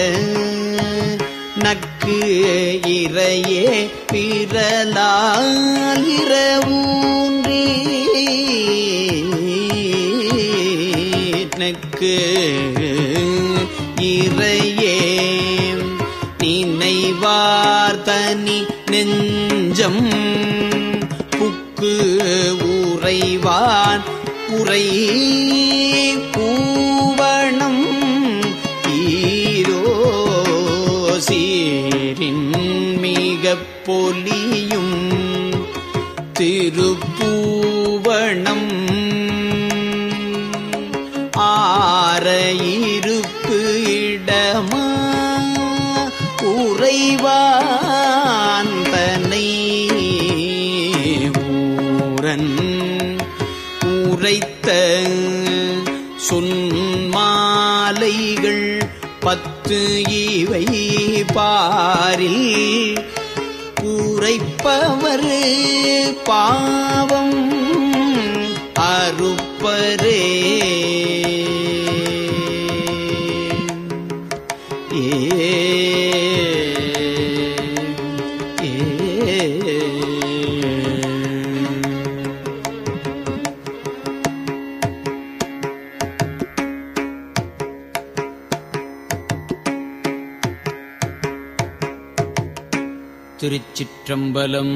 நக்கு இறையே பிறலாலிரவூன்றி நக்கு இறையே நினைவார் தனி நெஞ்சம் புக்கு உறைவான் உரை பூவணம் ஈரோ சீரின் மிக பொலியும் திருப்பூவணம் ஆர இருப்பு இடமா உறைவான் தன்னை ஊரன் உரைத்த சொன்மாலைகள் பத்து இவை பாரில் உரைப்பவர் பாவம் அறுப்பரே ஏ ஏ திருச்சிற்றம்பலம்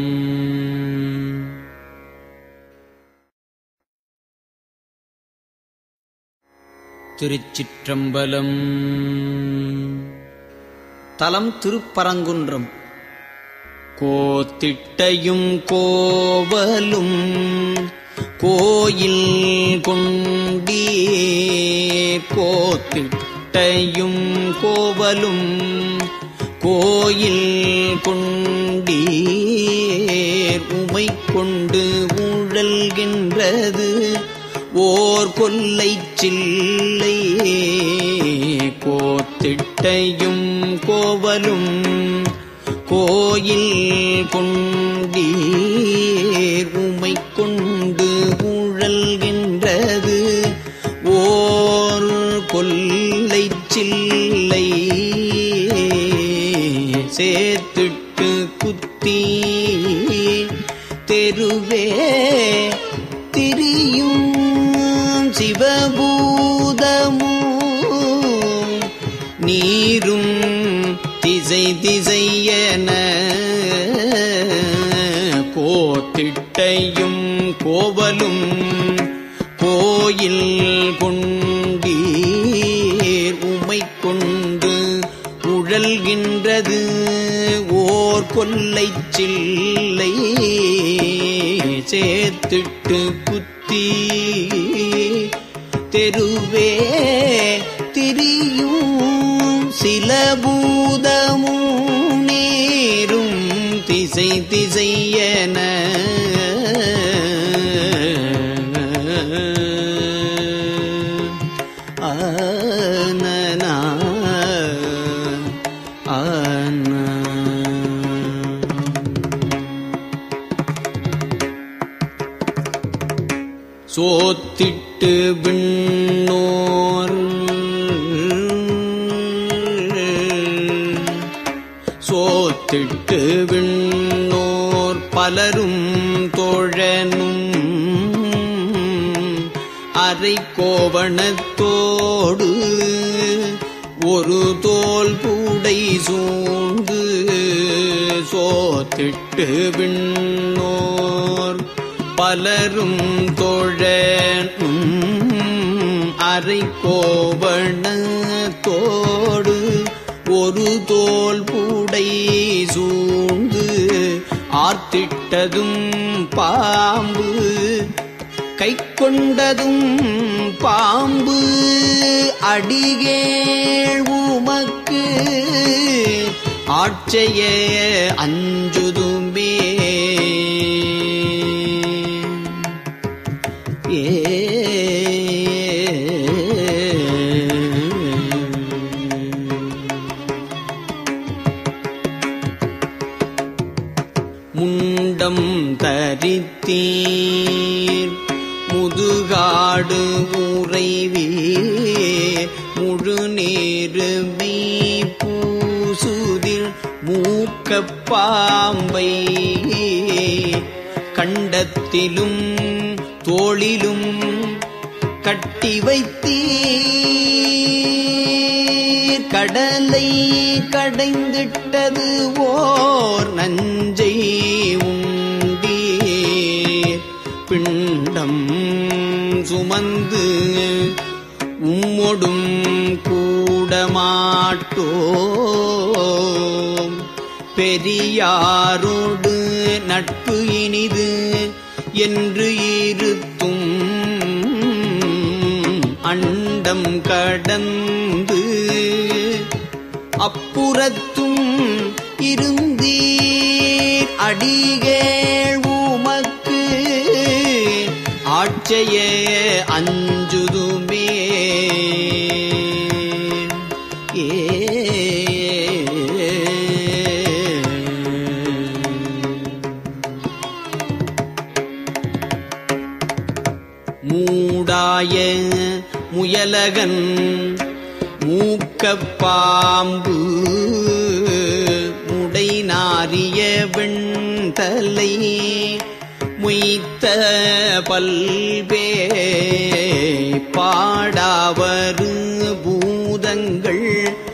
திருச்சிற்றம்பலம் தலம் திருப்பரங்குன்றம் கோத்திட்டையும் கோவலும் கோயில் கொண்டே கோத்திட்டையும் கோவலும் கோயில் கொண்டீர் உமை கொண்டு ஊழல்கின்றது ஓர் கொல்லை சில்லை கோத்திட்டையும் கோவலும் கோயில் கொண்டீர் உமை கொண்டு ஊழல்கின்றது ஓர் கொல்லை சில்லை சேர்த்துட்டு குத்தி தெருவே திரியும் சிவபூதமும் நீரும் திசை திசையன கோத்திட்டையும் கோவலும் கோயில் கொண்டீர் உமை கொண்டு உழல்கின்றது ஓர் கொல்லை சில்லை சேர்த்துட்டு குத்தி தெருவே திரியும் சில பூத சோத்திட்டு விண்ணோர் சோத்திட்டு விண்ணோர் பலரும் தோழனும் அரை கோவணத்தோடு ஒரு தோல் கூடை சூழ்ந்து சோத்திட்டு விண்ணோர் பலரும் தோழனும் அரை கோவணத்தோடு ஒரு தோல் பூடை சூழ்ந்து ஆர்த்திட்டதும் பாம்பு கை கொண்டதும் பாம்பு அடிகேள் உமக்கு ஆட்சைய அஞ்சுதுமே முண்டம் தரித்தீர் முதுகாடு உறைவே முழு நேருமே பூசுதிர் மூக்கப் பாம்பை கண்டத்திலும் தோளிலும் கட்டி வைத்தீர் கடலை கடைந்திட்டது ஓர் நஞ்சை உண்டீர் பிண்டம் சுமந்து உம்மொடும் கூடமாட்டோம் பெரியாரோடு நட்பு இனிது என்று இருத்தும் அண்டம் கடந்து அப்புறத்தும் இருந்தீர் அடிகேள் உமக்கு ஆட்சைய அஞ்சுதுமே ஏ மூடாய முயலகன் மூக்கப் பாம்பு முடை நாரிய வெண்தலை முய்த்த பல்வே பாடாவரு பூதங்கள்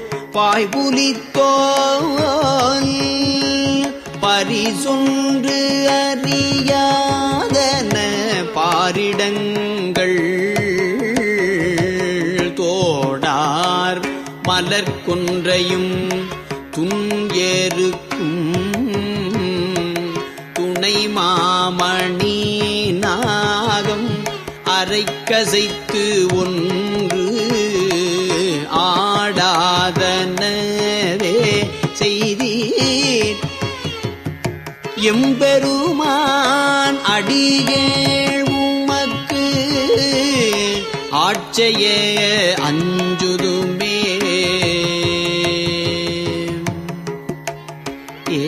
பாய்புலித்தோல் பரிசொன்று அறியாதன பாரிடங்கள் தோடார் மலர்கொன்றையும் துஞ்சேருக்கும் துணை மாமணி நாகம் அரைக்கசைத்து ஒன்று ஆடாதனவே செய்தீர் எம்பெருமான் அடியேள் உமக்கு ஆட்சைய அஞ்சுதுமே ஏ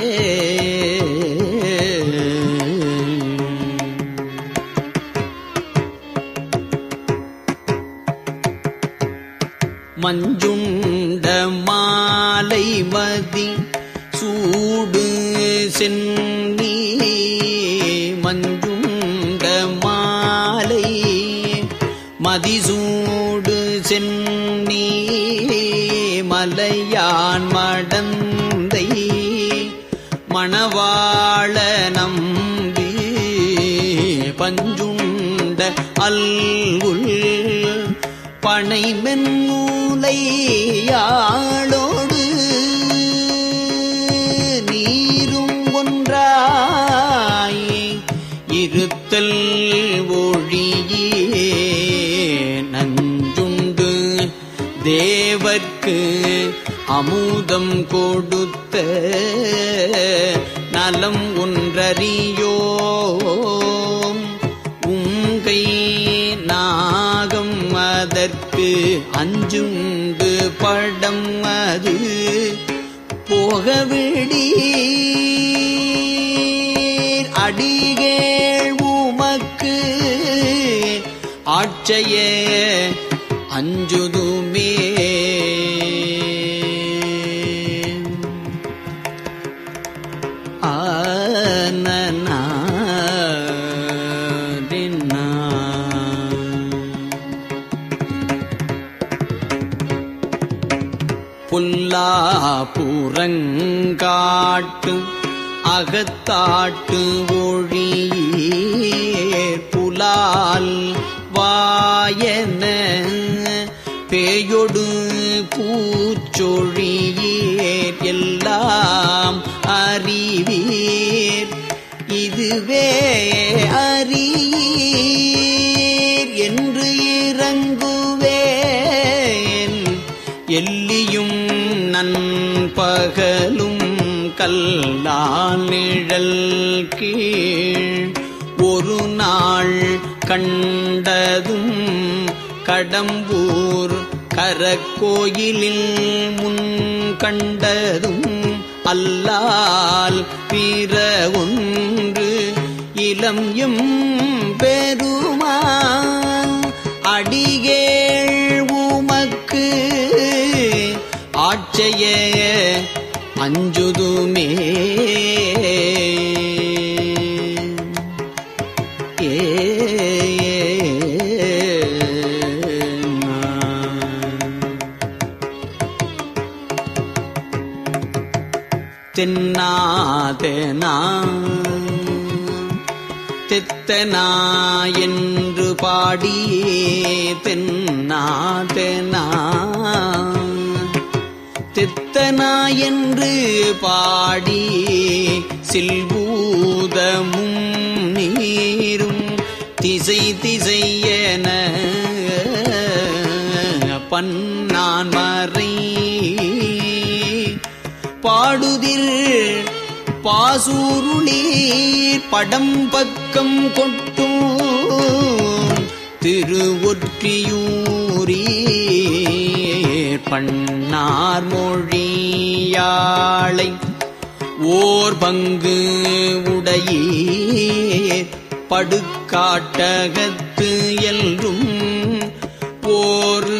மஞ்சுண்ட மாலை மதி சூடு சென்னி மஞ்சுண்ட மாலை மதிசூடு சென்னி மலையான் மடந்தை மணவாள நம்பி பஞ்சுண்ட அல்குல் பனை மென்மூலை யாழோடு நீரும் ஒன்றாய் இருத்தல் ஒழியே நஞ்சுண்டு தேவர்க்கு அமுதம் கொடுத்த நலம் ஒன்றறியோம் உங்கை நாகம் அதற்கு அஞ்சுண்டு படம் அது போகவிடீர் அடிகேள் உமக்கு ஆட்சைய அஞ்சுதுமே புல்லாபுறங்காட்டு அகத்தாட்டு ஒழியே புலால் வாயன பேயொடு பூச்சொழியேர் எல்லாம் அறிவீர் இதுவே அறியீர் என்று இறங்குவேன் எல்லியும் நண்பகலும் கல்லால் நிழல் கீழ் ஒரு நாள் கண்டதும் கடம்பூர் கரக்கோயிலில் முன் கண்டதும் அல்லால் பிற ஒன்று இளம் எம் பெருமா அடிகேள் உமக்கு ஆட்சைய அஞ்சுதுமே ஏ தென்னாதனா தெத்தனா என்று பாடியே தென்னாதனா தெத்தனா என்று பாடி சில்பூதமும் நீரும் திசை திசையன பன்னான் மறை பாடுதிர் பாசூருளீர் படம் பக்கம் கொட்டும் திருவொற்றியூரீர் பண்ணார் மொழியாளை ஓர் பங்கு உடையீர் படுக்காட்டகத்து எல்லும் போர்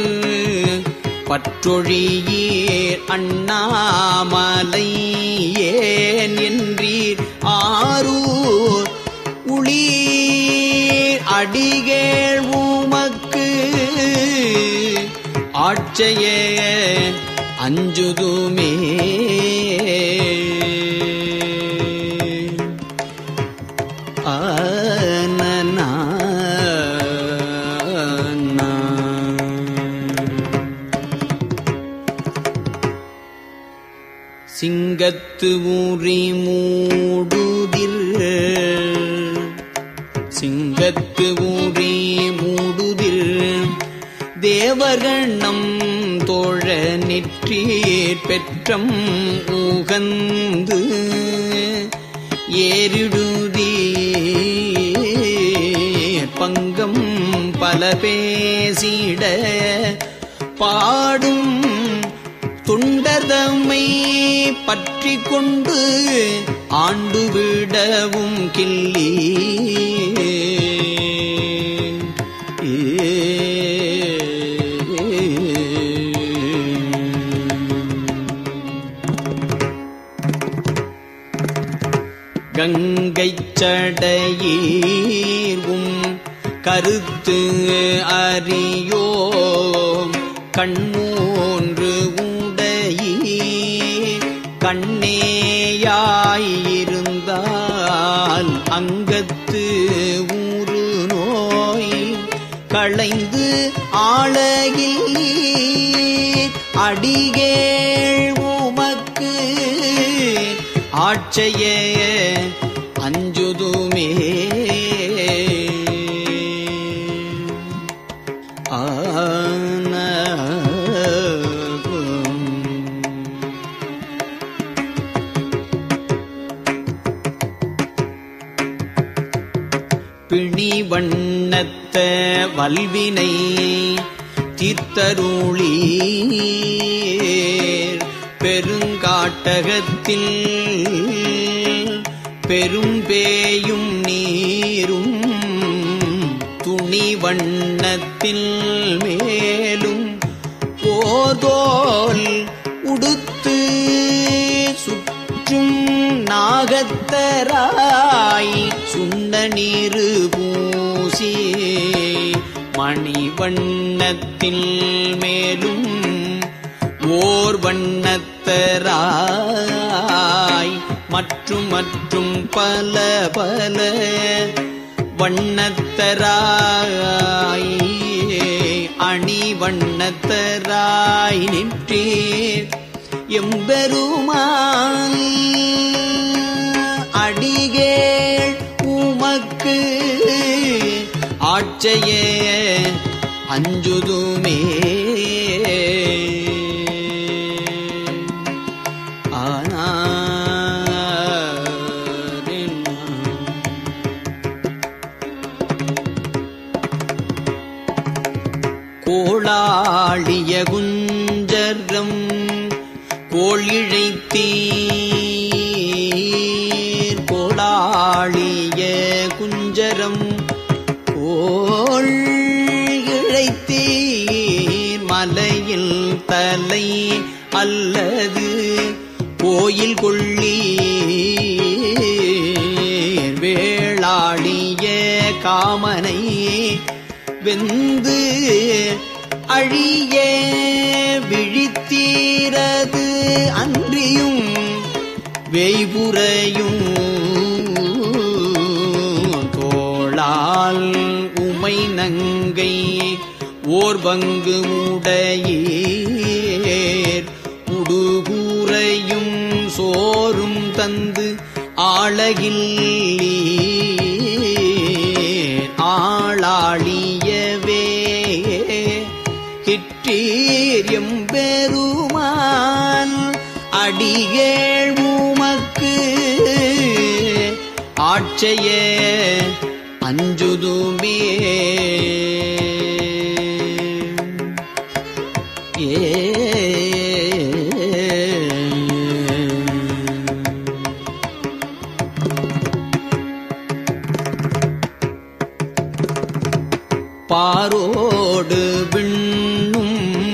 பற்றொழியீர் அண்ணாமலை ஏன் என்றீர் ஆரூர் உளீர் அடிகேள் உமக்கு ஆட்சைய அஞ்சுதுமே ஆனனா சிங்கத்து ஊறி மூடுதிர் சிங்கத்து ஊறி மூடுதிர் தேவகணம் தோழ நெற்றீர் பெற்றம் ஊகந்து ஏறிடுதீ பங்கம் பல பேசிட பாடும் துண்டதமை பற்றி கொண்டு ஆண்டு விடவும் கிள்ளி கங்கைச் சடையீர்வும் கருத்து அறியோ கண்மூன்று உடையீ கண்ணேயாயிருந்தால் அங்கத்து ஊறு நோய் களைந்து ஆளையில் அடிகேள் உமக்கு ஆட்சைய அஞ்சுதுமே ஆன பிணி வண்ணத்த வல்வினை தீர்த்தருளி பெருங்காட்டகத்தில் பெரும் பேயும் நீரும் துணி வண்ண வண்ணத்தில் மேலும் போதோல் உடுத்து சுற்றும் நாகத்தராய் சுண்ண நீரு பூசி மணிவண்ணத்தில் மேலும் ஓர் வண்ணத்தராய் மற்றும் மற்றும் பல பல வண்ணத்தராய் அணி வண்ணத்தராய் நின்றீர் எம்பெருமான் அடிகேள் உமக்கு ஆட்சையே அஞ்சுதுமே கோளாளிய குஞ்சரம் கோழிழைத்தீர் கோளாளிய குஞ்சரம் கோள் இழைத்தீர் மலையில் தலை அல்லது கோயில் கொள்ளி வேளாடிய காமனை வெந்து அழிய விழித்தீரது அன்றியும் வேய்புறையும் தோளால் உமை நங்கை ஓர் பங்கு உடையீர் உடுகூரையும் சோறும் தந்து ஆளகில்லீர் ஆளாளியவே கிற்றீர் எம்பெருமான் அடிகேள் உமக்கு ஆட்சைய அஞ்சுதுமே ஏ பாரோடு விண்ணும்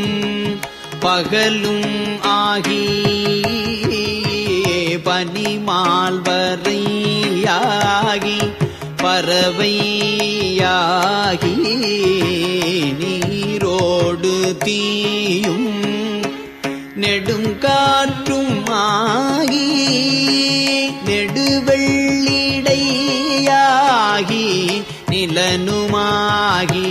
பகலும் ஆகி பனிமால் வரையாகி பறவையாகி நீரோடு தீயும் நெடுங்காற்றும் ஆகி நெடுவெள்ளிடையாகி நிலனுமாகி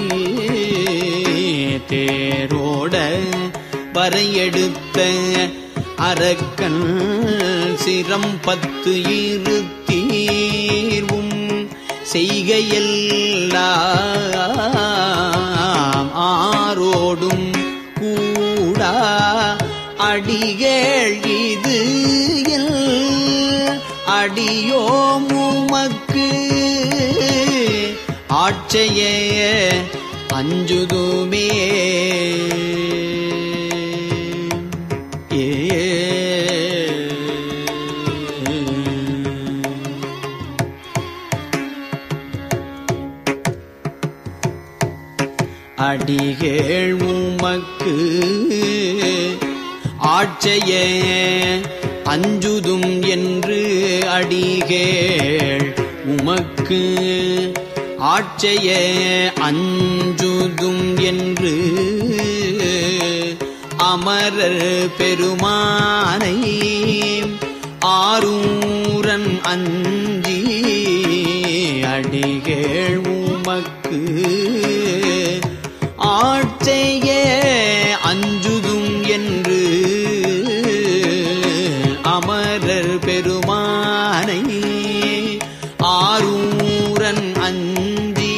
தேரோட வரையெடுத்த அரக்கன் சிரம் பத்து இருத்தீர்வும் செய்கையெல்லாம் ஆரோடும் கூடா அடிகள் இது எல் அடியோம் உமக்கு ஆட்சைய அஞ்சுதுமே ஏ அடிகேள் உமக்கு ஆட்சைய அஞ்சுதும் என்று அடிகேள் உமக்கு ஆட்சைய அஞ்சுதும் என்று அமரர் பெருமானை ஆரூரன் அஞ்சி அடிகேள் உமக்கு ஆட்செய்ய அஞ்சுதும் என்று அமரர் பெருமானை ஆரூரன் அஞ்சி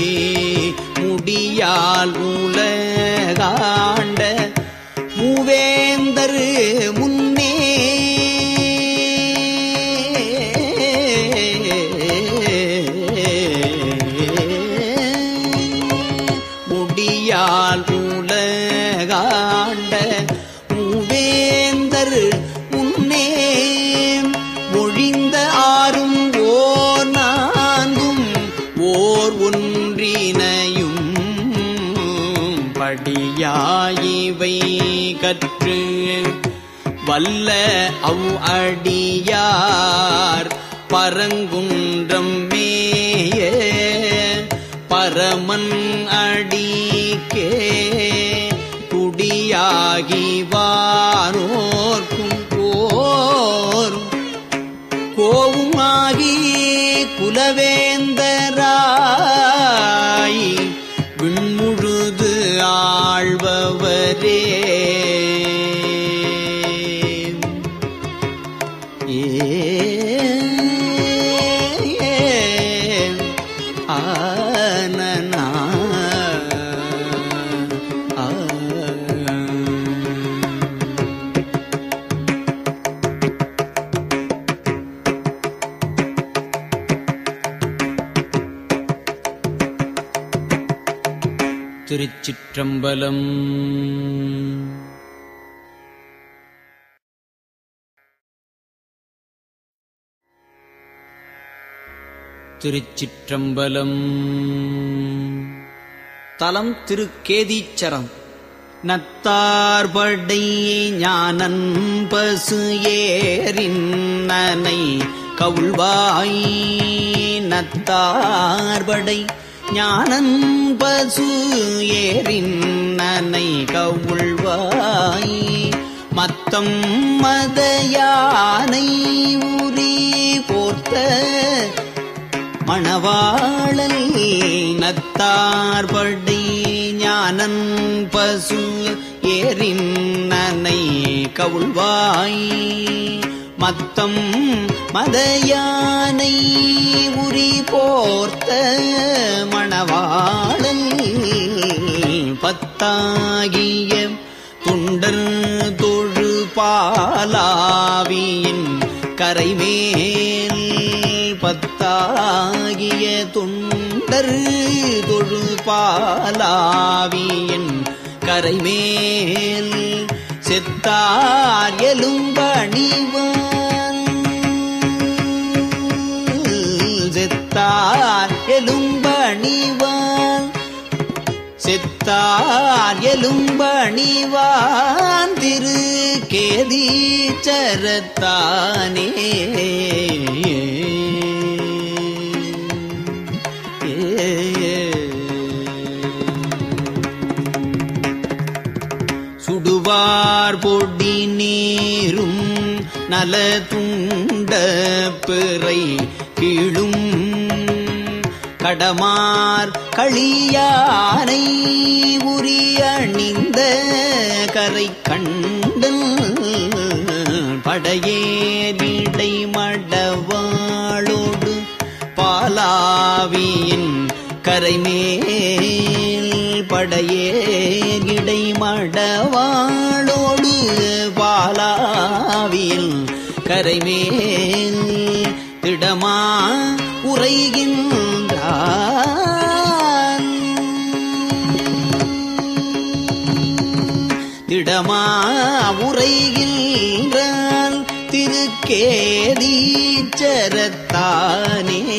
முடியால் உலகாண்ட மூவேந்தர் முன்னே முடியால் உலகாண்ட மூவேந்தர் முன்னே ஒழிந்த ஆறும் ஓர் நான்கும் ஓர் ஒன்றினையும் அடியாயிவை கற்று வல்ல அவ் அடியார் பரங்குன்றம் மேய பரமன் அடிக்கே குடியாகி வானோர்க்கும் போர் கோவுமாகி குலவேந்தராய் விண்முழுது ஆழ்பவரே ஏ ஆனனா ஆ திருச்சிற்றம்பலம் திருச்சிற்றம்பலம் தலம் திருக்கேதீச்சரம் நத்தார்படை ஞானன் பசு ஏறின்னனை கவுள்வாய் நத்தார்படை ஞானன் பசு ஏறின்னனை கவுள்வாய் மத்தம் மதயானை உரி போர்த்த மணவாளல் நத்தார்படை ஞானன் பசு ஏறின்னனை கவுள்வாய் மத்தம் மதயானை உரி போர்த்த மணவாளல் பத்தாகிய துண்டர் தொழு பாலாவியின் கரைமேல் பத்தாகிய தொண்டர் தொழு பாலாவியின் கரைமேல் செத்தார் எலும்பணிவான் செத்தார் எலும்பணிவான் செத்தார் எலும்பணிவான் திரு கேதீச்சரத்தானே சுடுவார் பொடி நீரும் நல துண்ட பிறை கீழும் கடமார் களியானை உரி அணிந்த கரை கண்டன் படையேறிடை மடவாளோடு பாலாவியின் கரைமேல் படையேறிடை மடவாளோடு பாலாவியில் கரைமேல் திடமா உரைகின்றான் திடமா உரைகின்றான் திருக்கேதீச்சரத்தானே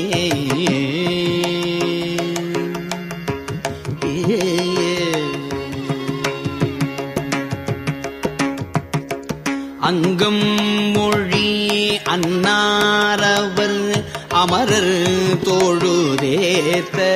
அங்கம் மொழி அன்னாரவர் அமரர் தோழுதேத்த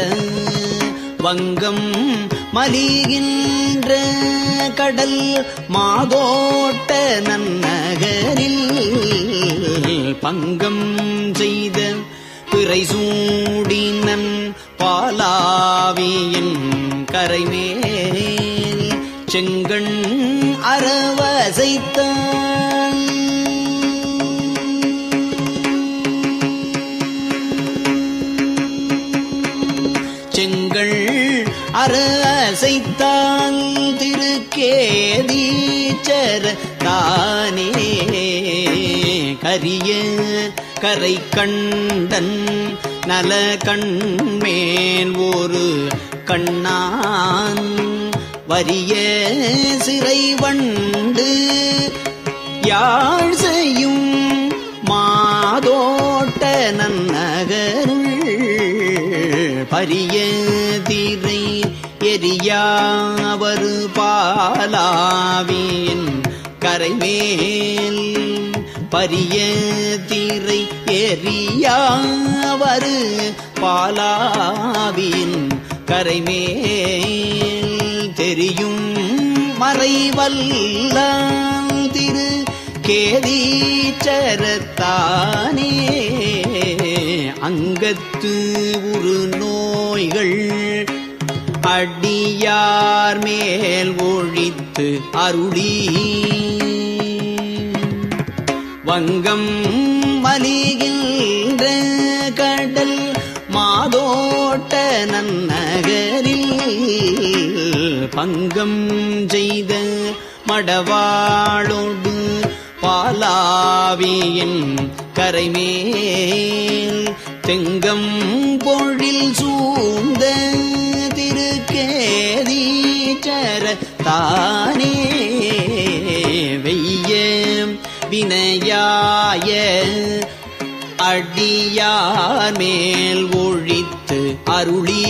வங்கம் மலிகின்ற கடல் மாதோட்ட நன்னகரில் பங்கம் செய்த பிறை சூடினன் பாலாவியின் கரைமேல் செங்கண் அரவசைத்தான் செங்கள் அரசைத்தான் திருக்கேதீச்சர தானே கரிய கரை கண்டன் நல கண்மேல் ஒரு கண்ணான் வரிய சிறை வண்டு யாழ் செய்யும் மாதோட்ட நன்னகருள் பரிய திரை எரியாவரு பாலாவின் கரைமேல் பரிய திரை எரியாவரு பாலாவின் கரைமேல் தெரியும் மறைவல்ல திரு கேதீச்சரத்தானே அங்கத்து உரு நோய்கள் அடியார் மேல் ஒழித்து அருளி வங்கம் மலிகின்ற கடல் மாதோட்ட நன்னகரில் பங்கம் செய்த மடவாளோடு பாலாவியின் கரைமேல் தெங்கம் பொழில் சூழ்ந்த திருக்கேதீச்சர தானே வெய்ய வினையாய அடியார் மேல் ஒழித்து அருளி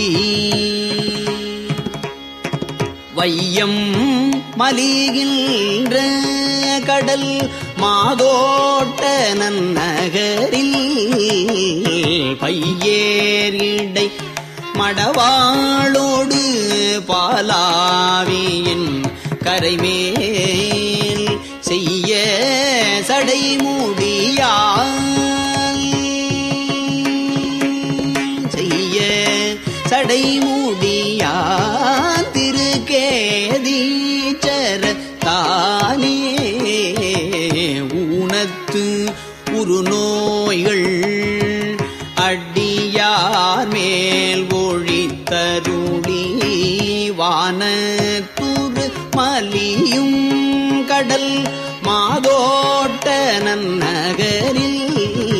வையம் மலிகின்ற கடல் மாதோட்ட நன்னகரில் பையேர் இடை மடவாளோடு பாலாவியின் கரைமேல் செய்ய சடை முடியால் செய்ய சடை முடியான் திருக்கேதீச்சர தானே ஊனத்து உரு நோய்கள் அடியார் மேல் ஒழித்தருளி வானத்துரு மலியும் கடல் மாதோட்ட நன்னகரில்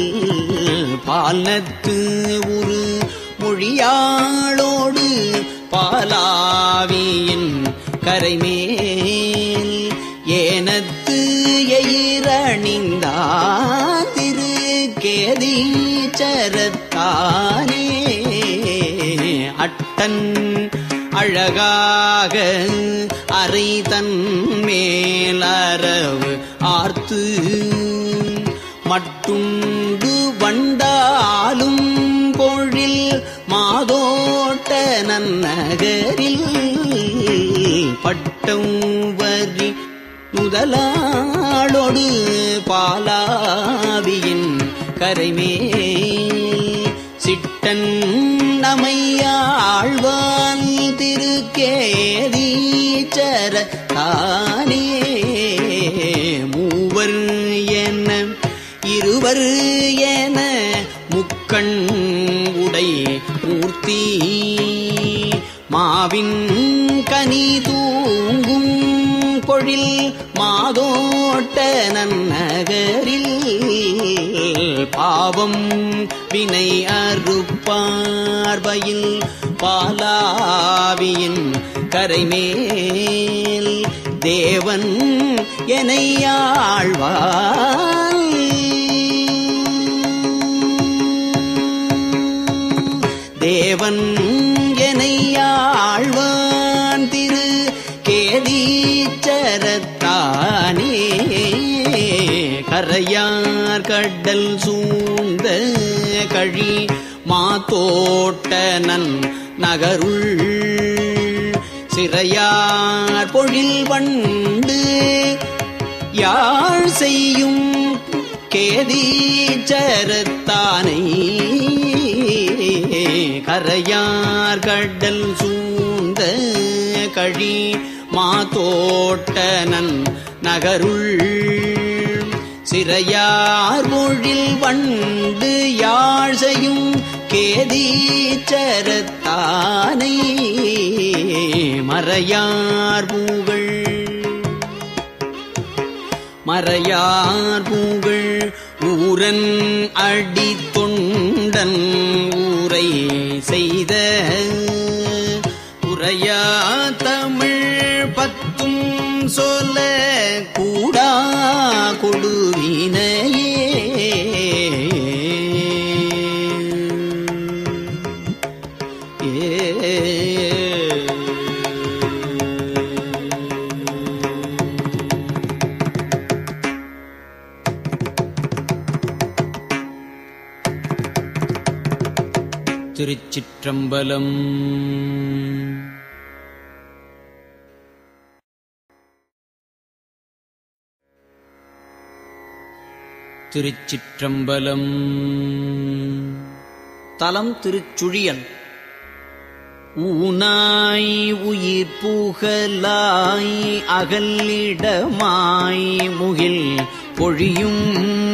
பாலத்து உரு மொழியாளோடு பாலாவியின் கரைமேல் ஏனத்து எயிரணிந்தான் திரு கேதீச்சரத்தானே அட்டன் அழகாக அறை தன் மேலரவு ஆர்த்து மட்டுண்டு வண்டாலும் பொழில் மாதோட்ட நன்னகரில் பட்டம் வரி முதலாளோடு பாலாவியின் கரைமேல் சிட்டன் நமையாழ்வான் திருக்கேதீச்சர தானே மூவர் என இருவர் என முக்கண் உடை மூர்த்தி மாவின் கனி தூங்கும் பொழில் மாதோட்ட நன்னகரில் பாவம் வினை அறுப்பார்வையில் பாலாவியின் கரைமேல் தேவன் எனையாழ்வான் தேவன் எனையாழ்வான் திரு கேதீச்சரத்தானே கரையார் கடல் சூழ்ந்த கழி மாத்தோட்டனன் நகருள் சிறையார் பொழில் வண்டு யாழ் செய்யும் கேதீச்சரத்தானை கரையார் கடல் சூழ்ந்த கழி மாதோட்டனன் நகருள் சிறையார் மொழில் வண்டு யாழ் செய்யும் கேதீச்சரத்தானை மறையார் பூகள் மறையார் பூகள் ஊரன் அடி தொண்டன் ஊரை செய்த உரையா தமிழ் பத்தும் சொல்ல கூடா கொடுவினையே ஏ திருச்சிற்றம்பலம் திருச்சிற்றம்பலம் தலம் திருச்சுழியன் ஊனாய் உயிர் புகழாய் அகல்லிடமாய் முகில் பொழியும்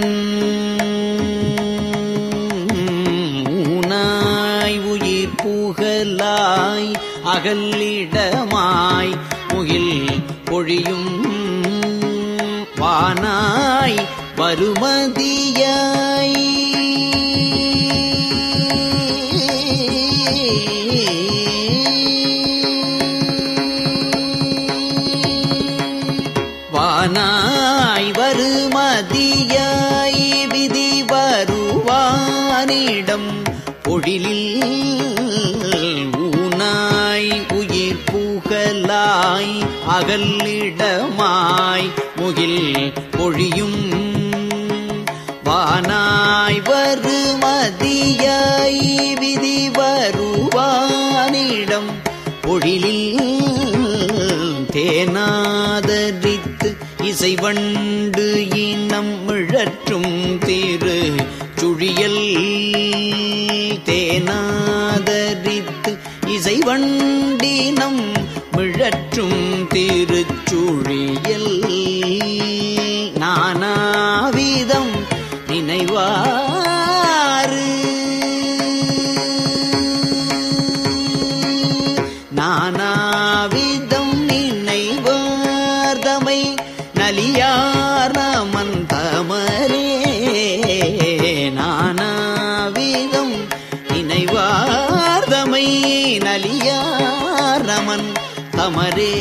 ஊனாய் உயிர் புகழாய் அகல்லிடமாய் முகில் பொழியும் வானாய் வருமதியாய் வானாய் வருமதியாய் விதி வருவானிடம் பொழிலில் ஊனாய் உயிர் புகழாய் அகல்லிடமாய் முகில் பொழியும் வானாய் வருமதியாய் விதி வருவானிடம் பொழிலில் தேனாதரித்து இசைவண்டு இனம் மிழற்றும் திரு சுழியல் தேனாதரித்து இசைவண்டினம் மிழற்றும் திருச்சுழியல் நானாவிதம் நினைவாறு நானாவிதம் நினைவார்தமை நலியார் நமன் தமரே நானாவிதம் நினைவார்தமை நலியார் நமன் தமரே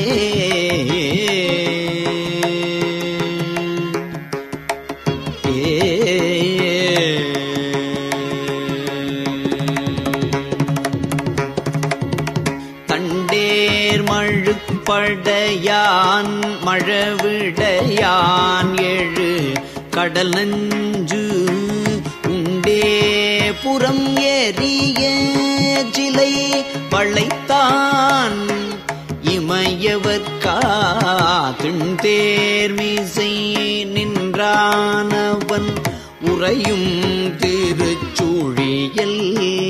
தண்டேர் மழுப்படையான் மழவிடையான் ஏழு கடல் நஞ்சு உண்டே புறம் ஏறிய சிலை வளைத்தான் இமையவர்கா திண்தேர்மிசை நின்றானவன் உறையும் திருச்சூழியல்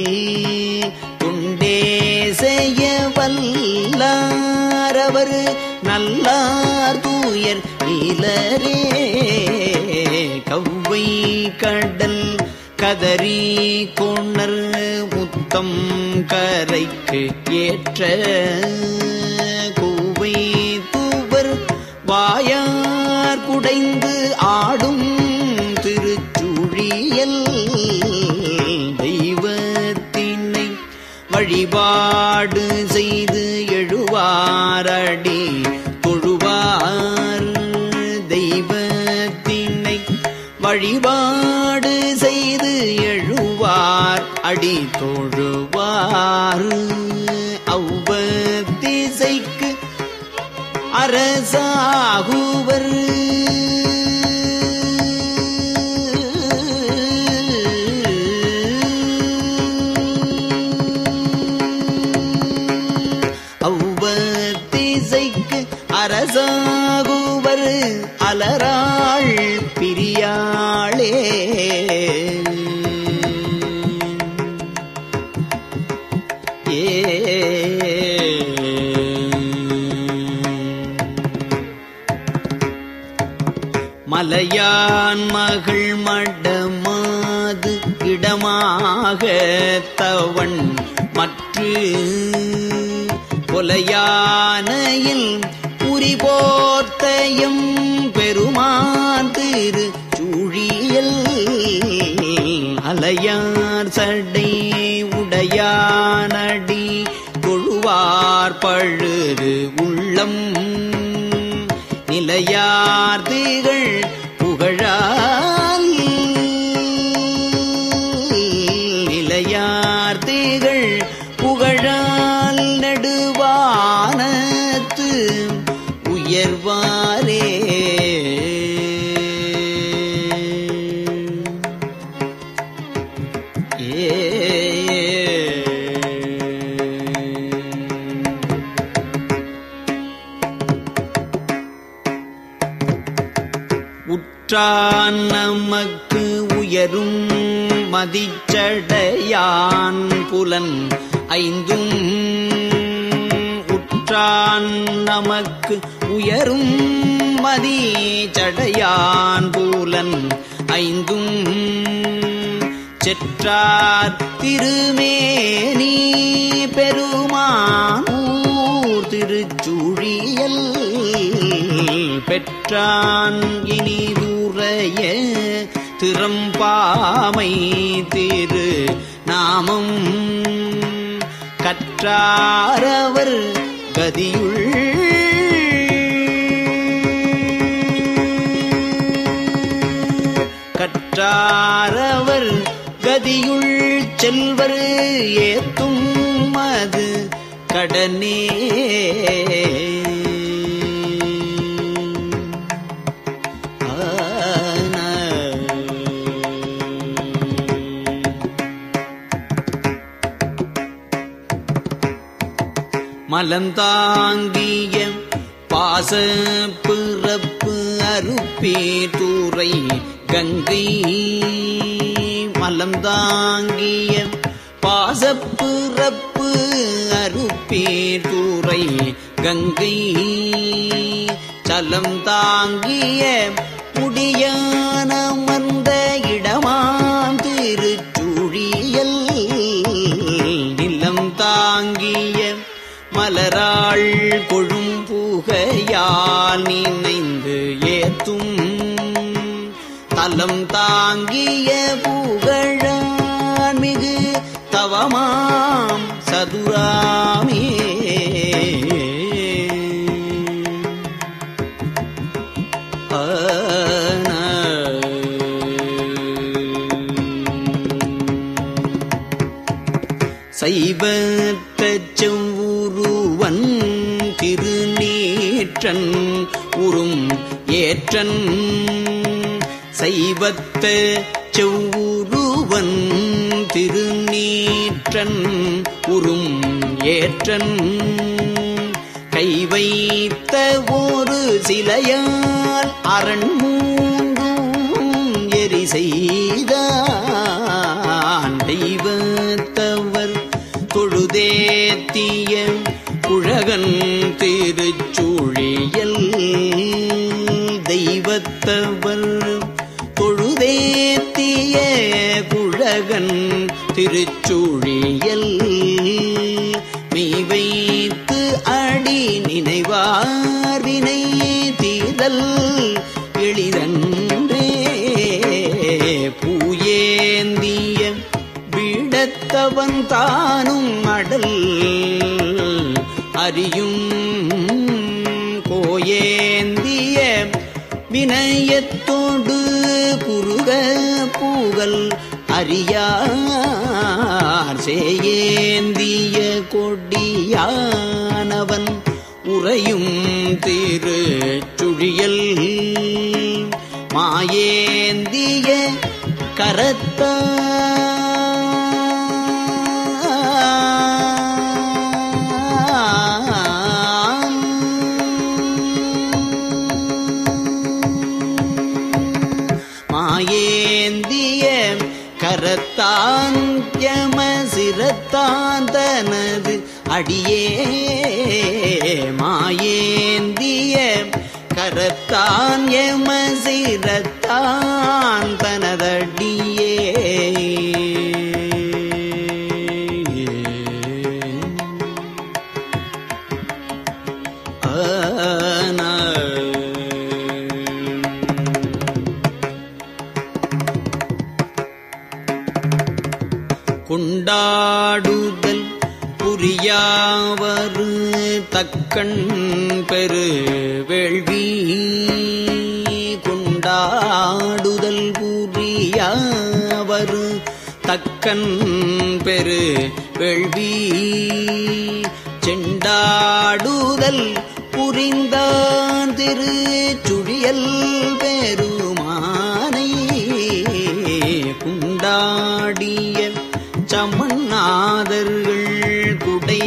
துண்டே செய்ய வல்லாரவர் நல்லார் தூயர் இலரே கவ்வை கடல் கதறி கொணர் முத்தம் கரைக்கு ஏற்ற கூவை தூவர் வாயார் குடைந்து ஆடும் திருச்சுழியல் தெய்வத்தினை வழிபாடு செய்து எழுவாரடி தொழுவார் தெய்வத்தினை வழிபாடு செய்து எழுவார் அடி தொழுவார் அவ்வத்திசைக்கு அரசாகுவர் அவ்வத்திசைக்கு அரசாகுவர் அலராள் பிரியாளே மலையான் மகள் மடமாது இடமாக தவன் மற்று கொலையானையில் உரி போர்த்தையும் பெருமான் திரு சூழியல் அலையார் சடை உடையானடி கொழுவார் பழுது உள்ளம் நிலையார் திகழ் புகழால் நிலையார் திகழ் புகழால் நடுவானத்து உயர்வாரே ஏ உற்றான் நமக்கு உயரும் மதிச்சடையான் புலன் ஐந்தும் உற்றான் நமக்கு உயரும் மதிச்சடையான் புலன் ஐந்தும் செற்றார் திருமேனி பெருமானூர் திருச்சூழியல் பெற்றான் இனிதுரைய திறம்பாமை திரு நாமம் கற்றாரவர் கதியுள் கற்றாரவர் கதியுள் செல்வர் ஏத்தும் அது கடனே மலந்தாங்கிய பாச பிறப்பு அருப்பே தூரை கங்கை மலந்தாங்கிய பாசப்பிறப்பு அருப்பே தூரை கங்கை சலம் தாங்கிய முடியான மந்த இடமாம் திருச்சூழியல் நிலம் தாங்கிய மலராள் கொழும் புகையால் நினைந்து ஏத்தும் தலம் தாங்கிய புகழான் மிகு தவமாம் சதுராமே சைவத்த செவ்வூருவன் திருநீற்றன் உறும் ஏற்றன் சைவத்த செவ்வூருவன் திருநீற்றன் உறும் ஏற்றன் கை வைத்த ஒரு சிலையால் அரண் மூன்றும் எரி செய்தான் தெய்வத்தவர் தொழுதேத்திய குழகன் திருச்சூழியல் தெய்வத்தவர் தொழுதேத்திய குழகன் திருச்சூழியல் மெய் வைத்து அடி நினைவாரினை தீதல் எளிதன்றே பூயேந்திய விடத்தவன் தானும் அடல் அறியும் கோயேந்திய வினயத்தோடு குறுக பூகல் அறியார் சேயேந்திய கொடியானவன் உறையும் திரு சுழியல் மாயேந்திய கரத்தான் மாயேந்திய கரத்தான் யம சிரத்தான் தனது அடியே மாயேந்திய கரத்தான் யம சிரத்தான் தனதடியே கொண்டாடுதல் புரியாவரு தக்கண் பெரு வேள்வி கொண்டாடுதல் புரியாவரு தக்கன் பெரு வேள்வி செண்டாடுதல் புரிந்தான் திரு சுழியல் பெருமானை குண்டாடிய சமநாதர்கள் குடை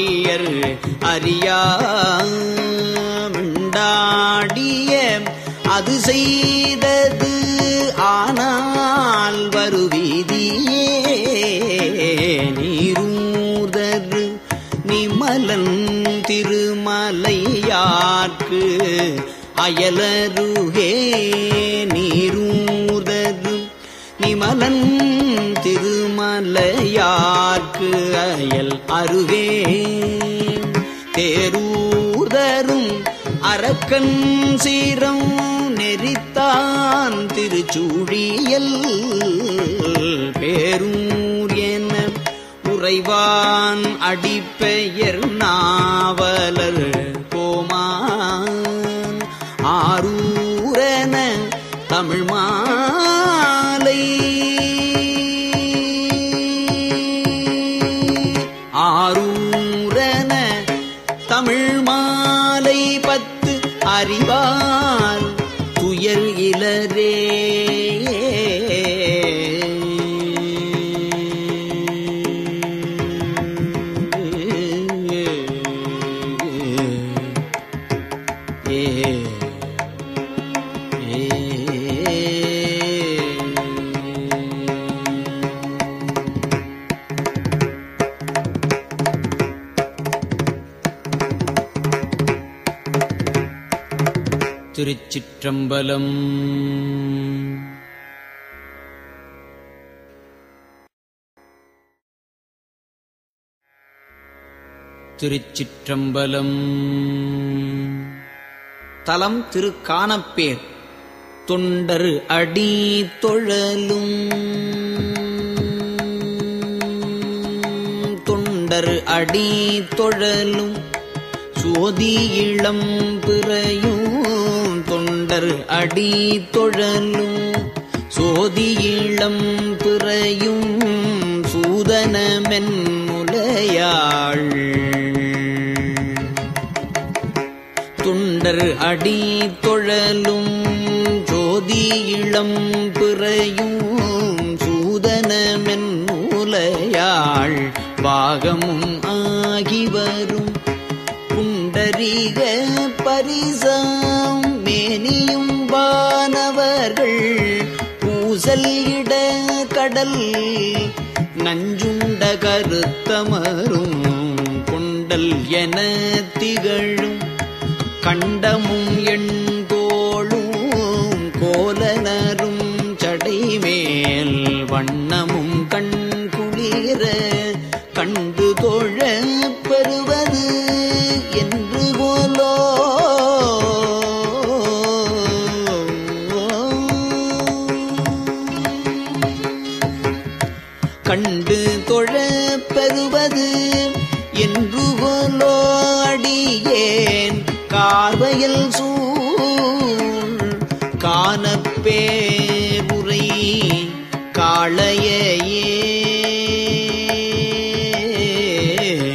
சாக்கியர் அறியாமிண்டாடிய அது செய்தது ஆனால் வருவீதியே நீரூதரு நிமலன் திருமலையார்க்கு அயலருகே நீரூதரு நிமலன் திருமலையார்க்கு அயல் அருகே தேரூதரும் அரக்கன் சீரம் நெறித்தான் திருச்சூழியல் பேரூர் என உறைவான் அடிப்பெயர் நாவலர் கோமான் ஆரூரன தமிழ் மாலை ஆரூரன தமிழ் மாலை பத்து அறிவார் துயர் இலரே ஏ திருச்சிற்றம்பலம் திருச்சிற்றம்பலம் தலம் திருக்கானப்பேர் தொண்டர் அடி தொழலும் தொண்டர் அடி தொழலும் சோதி இளம் பிறையும் தொண்டர் அடி தொழலும் சோதி இளம் பிறையும் சூதனமென் முலையாள் துண்டர் அடி தொழலும் ஜோதி இளம் பிறையும் சூதனமென் மூலையாள் பாகமும் ஆகி வரும் புண்டரீக பரிசாம் மேனியும் வானவர்கள் பூசல் இட கடல் நஞ்சுண்ட கருத்தமரும் கொண்டல் என திகழும் கண்டமும் எண்தோளும் கோலனரும் சடைமேல் வண்ணமும் கண் குளிர கண்டு தோழ பெறுவது என்று போலோ கண்டு தொழ பெறுவது என்று போலோ அடியேன் கார்வையில் சூழ் காணப்பேருரை காளையே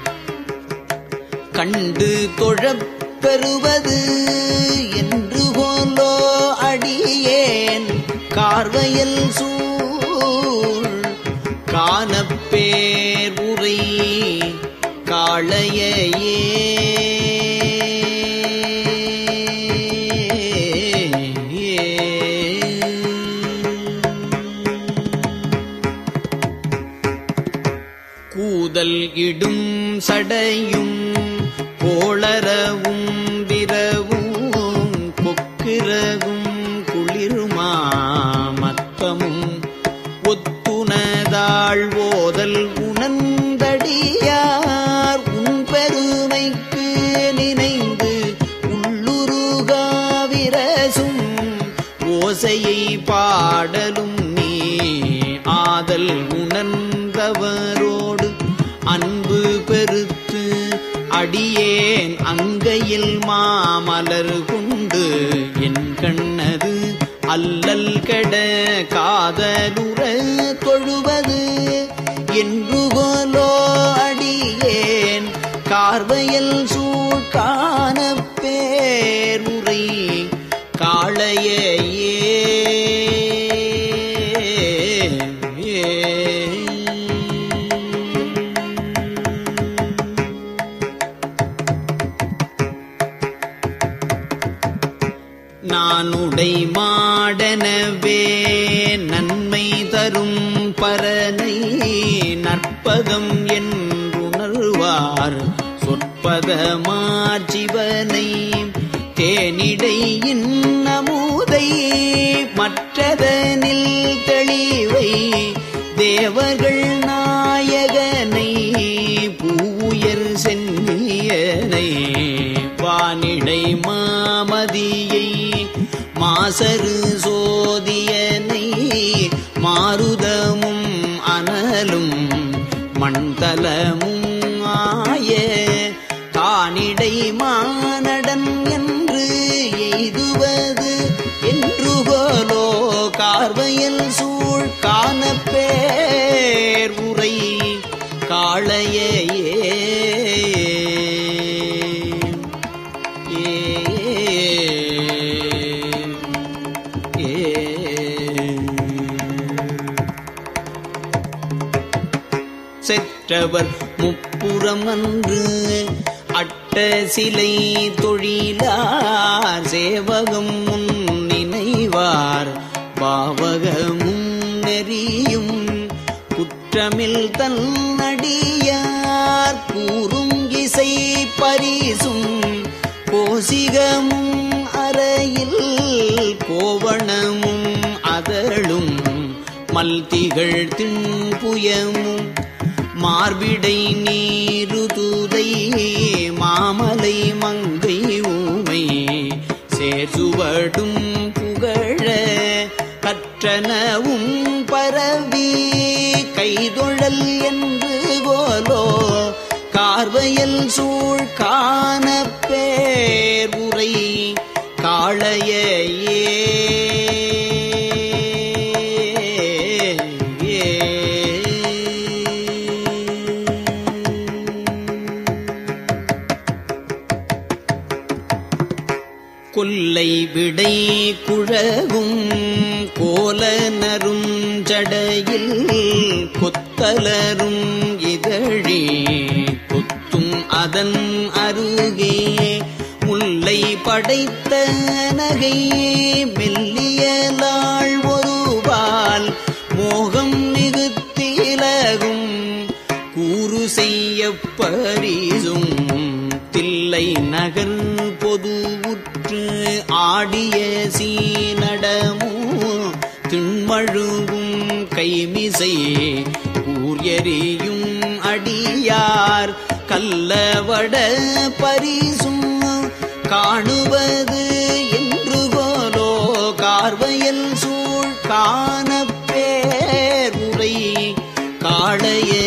கண்டு தொழப் பெறுவது என்று போலோ அடியேன் கார்வையில் சூழ் காணப்பேர் உரை காளையே கூதல் இடும் சடையும் கோளரவும் விரவும் கொக்கிரகும் குளிருமா மத்தமும் ஒத்துணதாள் ஓதல் உணர்ந்தடியார் உன் பெருமைக்கு நினைந்து உள்ளுருகாவிரசும் ஓசையை பாடலும் நீ ஆதல் உணர்ந்தவரோடு அன்பு பெருத்து அடியேன் அங்கையில் மாமலர் கொண்டு என் கண்ணது அல்லல் கெட காதலுற தொழுவது என்று போலோ அடியேன் கார்வையல் சூழ்கான பேருரை நானூ வானிடை மாடனவே நன்மை தரும் பரனை நற்பதம் என்றுணர்வார் சொற்பதமார் சிவனை தேனிடையின் நமுதை மற்றதனில் தெளிவை தேவர்கள் நாயகனை பூயர் சென்னியனை வானிடை மாமதியை மாசரு சோதியனை மாருதமும் அனலும் மண்தலமும் ஆய காணிடை மானடன் என்று எய்துவது என்று போலோ கார்வையல் சூழ் காணப்பேர் உரை காளையே செற்றவர் முப்புறம் அன்று அட்ட சிலை தொழிலார் சேவகம் முன் நினைவார் பாவகமும் நெறியும் குற்றமில் தன்னடியார் கூறும் இசை பரிசும் கோசிகமும் அறையில் கோவணமும் அதழும் மல்திகள் திண்புயமும் மார்பிடை நீருதுதை மாமலை மங்கை ஊமை சேர்சுவடும் புகழ கற்றனவும் பரவி கைதொழல் என்று போலோ கார்வையல் சூழ் காண பேர் உரை காளையே கொல்லை விடை குழகும் கோலனரும் ஜடையில் கொத்தலரும் இதழி கொத்தும் அதன் அருகே முல்லை படைத்த நகை மெல்லியலாள் ஒருவால் மோகம் மிகுத்திலகும் கூறு செய்ய பரிசும் தில்லை நகர் பொதுவுற்று ஆடிய சீனடமோ திண்மழுவும் கைமிசை கூர்யரியும் அடியார் கல்லவட பரிசும் காணுவது என்று போலோ கார்வையல் சூழ் காண பேர் உரை காளையே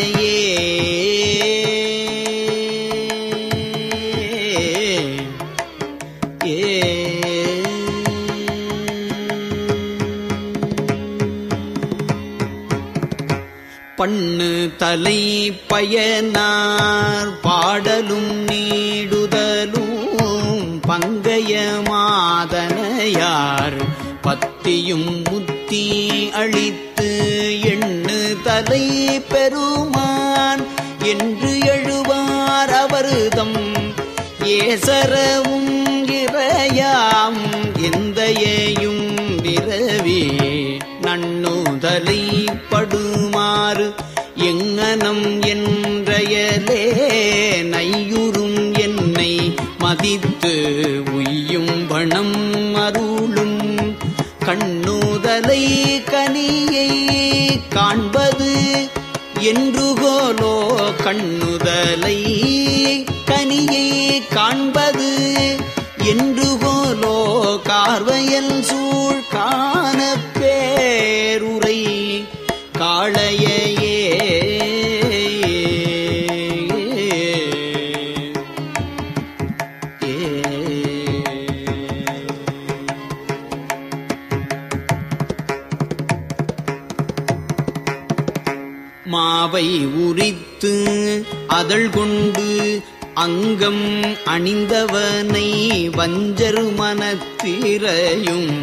பண்ணு தலை பயனார் பாடலும் நீடுதலும் பங்கைய மாதனையார் பத்தியும் முத்தி அளித்து எண்ணு தலை பெருமான் என்று எழுவார் அவருதம் ஏசரவும் இறையாம் எந்தையையும் விரவி நண்ணுதலை படுமாறு எங்கனம் என்றயலே நையுறும் என்னை மதித்து உய்யும் பணம் அருளும் கண்ணுதலை கனியை காண்பது என்று கோலோ கண்ணுதலை கனியை காண்பது என்று கோலோ கார்வையல் சூழ் காண பேருரை காளையே மாவை உரித்து அதழ் கொண்டு அங்கம் அணிந்தவனை வஞ்சரு மனத்திரையும்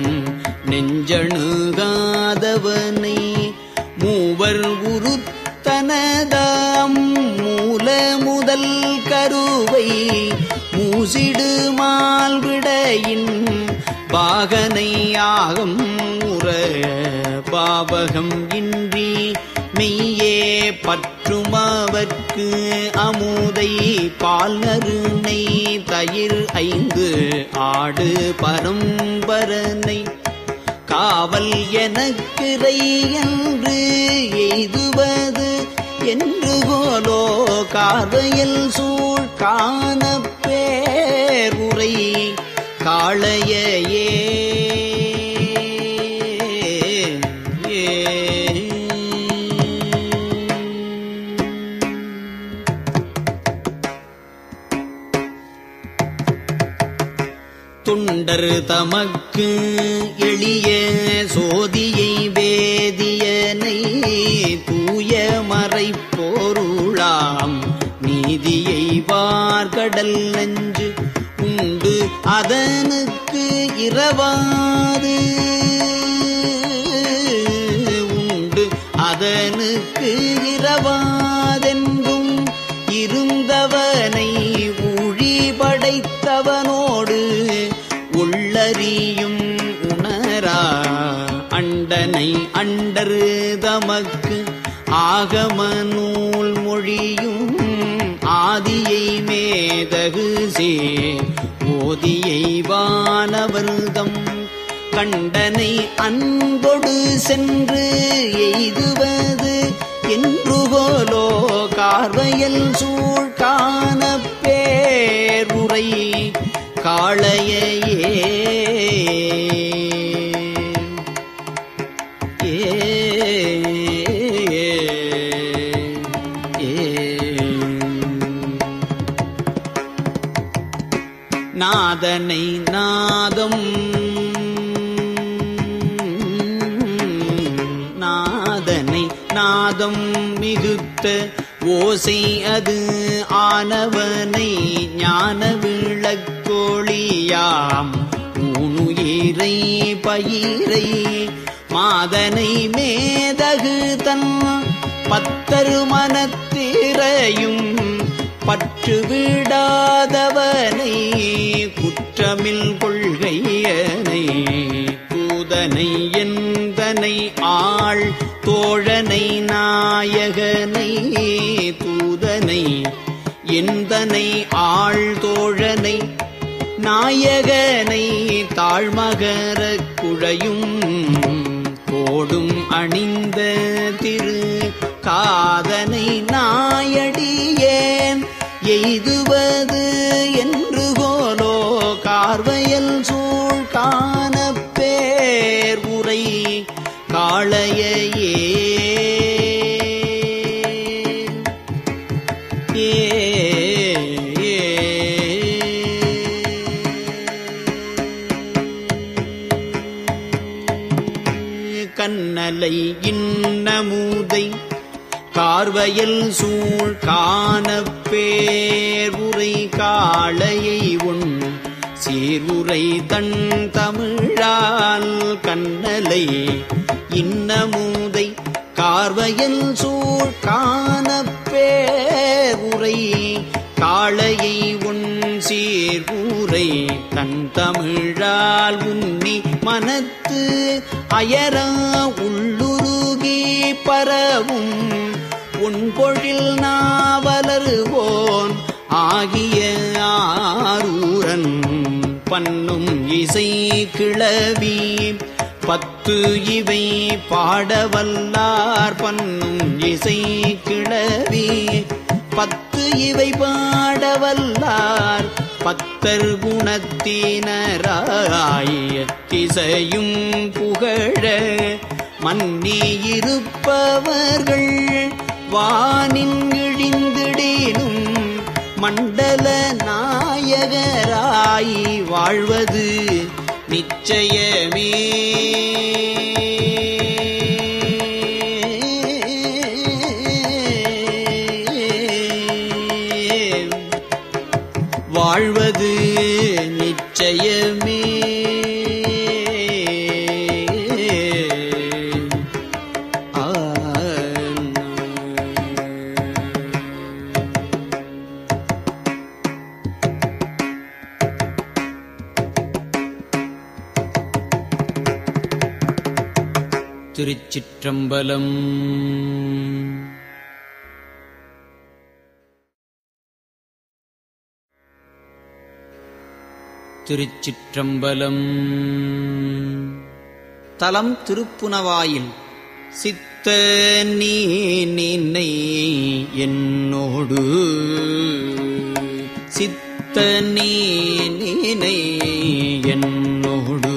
நெஞ்சணுகாதவனை மூவர் உருத்தனதாம் மூல முதல் கருவை மூசிடு மால்விடையின் பாகனையாகும் உற பாவகம் இன்றி மெய்யே பற்றுமவர்க்கு அமுதை பால் நறுனை தயிர் ஐந்து ஆடு பரம்பரனை காவல் எனக்கிறை என்று எய்துவது என்று கோலோ கார்வையில் சூழ் காண பேருரை காளையே துண்டர் தமக்கு எளிய சோதியை வேதியனை தூய மறைப்போருளாம் நீதியை வார்கடல் நஞ்சு உண்டு அதனுக்கு இரவாது உண்டு அதனுக்கு இரவாதென்றும் இருந்தவனை ஊழி படைத்தவனோடு உள்ளறியும் உணரா அண்டனை அண்டரு தமக்கு ஆகம நூல் மொழியும் ஆதியை மேதகு சே ஓதியை வானவர்தம் கண்டனை அன்பொடு சென்று எய்துவது என்றுகோலோ கார்வையல் சூழ் காண பேருரை காளையே நாதனை நாதம் நாதனை நாதம் மிகுத்த ஓசை அது ஆனவனை ஞான விளக்கோழியாம் ஊனுயிரை பயிரை மாதனை மேதகு தன் பத்தரு மனத்திரையும் பற்று விடாதவனை குற்றமில் கொள்கையனை தூதனை எந்தனை ஆள் தோழனை நாயகனை தூதனை எந்தனை ஆள் தோழனை நாயகனை தாழ்மகர குழையும் கோடும் அணிந்த திரு காதனை நாயடியேன் எய்துவது என்று கோலோ கார்வையல் சூழ் காண பேர் உரை காளையே ஏ கண்ணலை இன்னமுதை கார்வயல் சூழ் காண பேருரை காளையை உன் சீர்வுரை தன் தமிழால் கண்ணலை இன்னமுதை கார்வயல் சூழ் காண பேருரை காளையை உன் சீர்வுரை தன் தமிழால் உன்னி மனத்து அயரா உள்ளுருகி பரவும் உன் பொழில் நாவலருவோன் ஆகிய ஆரூரன் பண்ணும் இசை கிளவி பத்து இவை பாடவல்லார் பண்ணும் இசை கிளவி பத்து இவை பாடவல்லார் பத்தர் குணத்தினராய திசையும் புகழ மன்னி இருப்பவர்கள் வானின் இழிந்திடேனும் மண்டல நாயகராய் வாழ்வது நிச்சயமே வாழ்வது நிச்சயமே ஆ திருச்சிற்றம்பலம் திருச்சிற்றம்பலம் தலம் திருப்புனவாயில் சித்த நீ நினை என்னோடு சித்த நீ நினை என்னோடு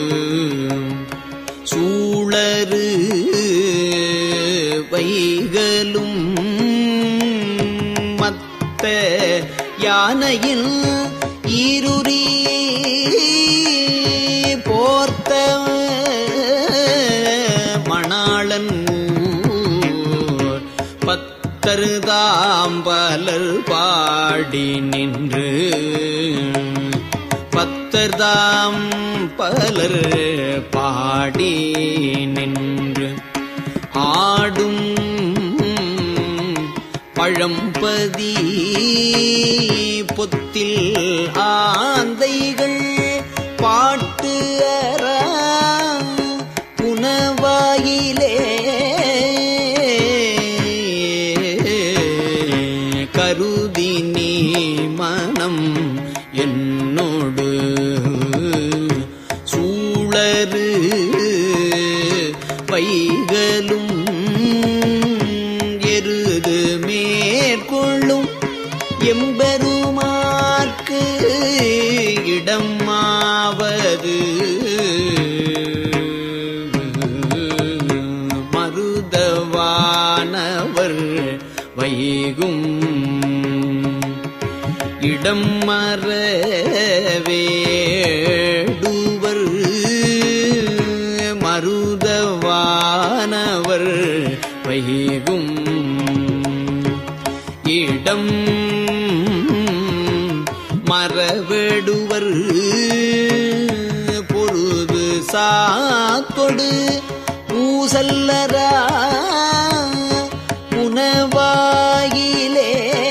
சூழரு வைகளும் மத்த யானையில் ஈருரி போர்த்த மணாளன் ஊர் பத்தருதாம் பலர் பாடி நின்று பத்தர்தாம் பலர் பாடி நின்று ஆடும் பழம்பதி பொத்தில் ஆந்தைகள் பாட்டு அற புனவாயிலே கருதி நீ மனம் என்னோடு சூழரு வைகளும் எருது மேற்கொள்ளும் எம்பெருமார்க்கு இடமாவது மருதவானவர் வைகும் இடம் மறவேடுவர் மருதவானவர் வைகும் இடம் மறவேடுவர் பொருது சாக்கொடு பூசல்லரா உணவாயிலே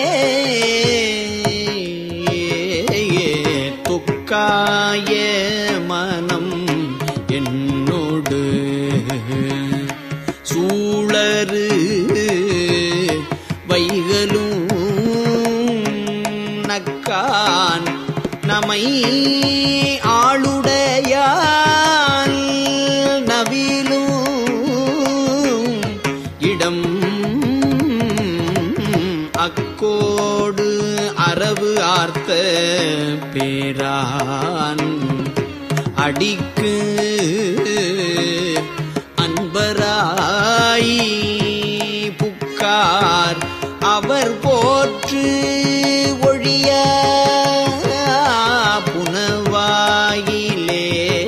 துக்காய மனம் என்னோடு சூழரு வைகளும் நக்கான் நமை ஆளுடையால் நவிலும் இடம் அக்கோடு அரவு ஆர்த்த பேரான் அடிக்கு அன்பராய் புக்கார் அவர் போற்று ஒழிய புனவாயிலே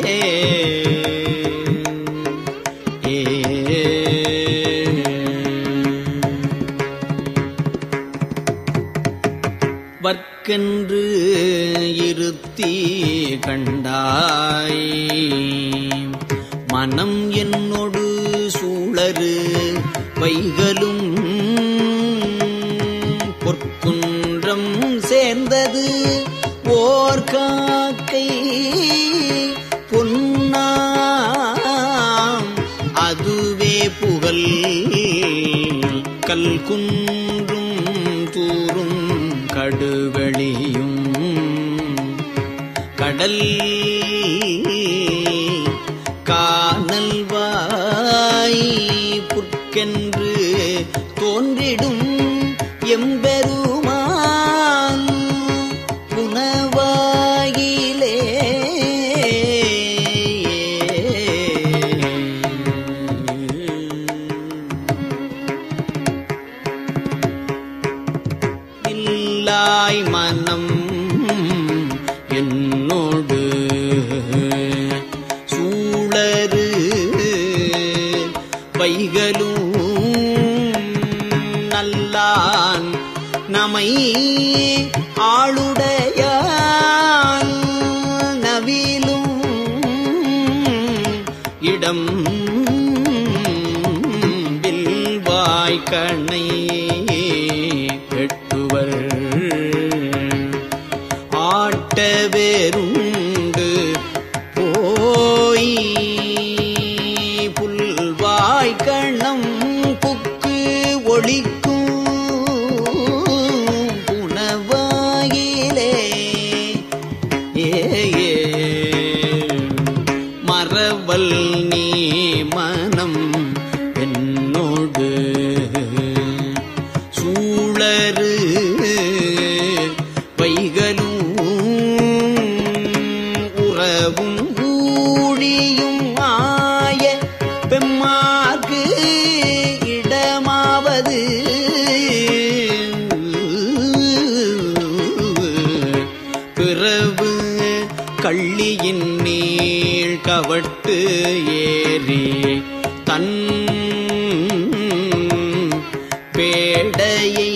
வர்க்கென்று இருத்தி கண்டாய் மனம் என்னொடு சூழரு வைகளும் பொற்குன்றம் சேர்ந்தது ஓர் காக்கை பொன்னாம் அதுவே புகழ் கல் குன்றும் தூரும் கடுவெளியும் கடல் காணல் வாய் புற்கென்று தோன்றிடும் எம்பெருமான் புனவாயிலே இல்லாய் மனம் என்னோடு சூழரு வைகளும் நல்லான் நமை ஆளுடையான் நவிலும் இடம் வில்வாய்க்கணை வெட்டுவர் ஆட்ட வேருண்டு போய் புல்வாய் சூழரு வைகளும் உறவும் ஊழியும் ஆய பெம்மார்க்கு இடமாவது பிறவு கள்ளியின் நீள் கவட்டு ஏறி தன் பேடையை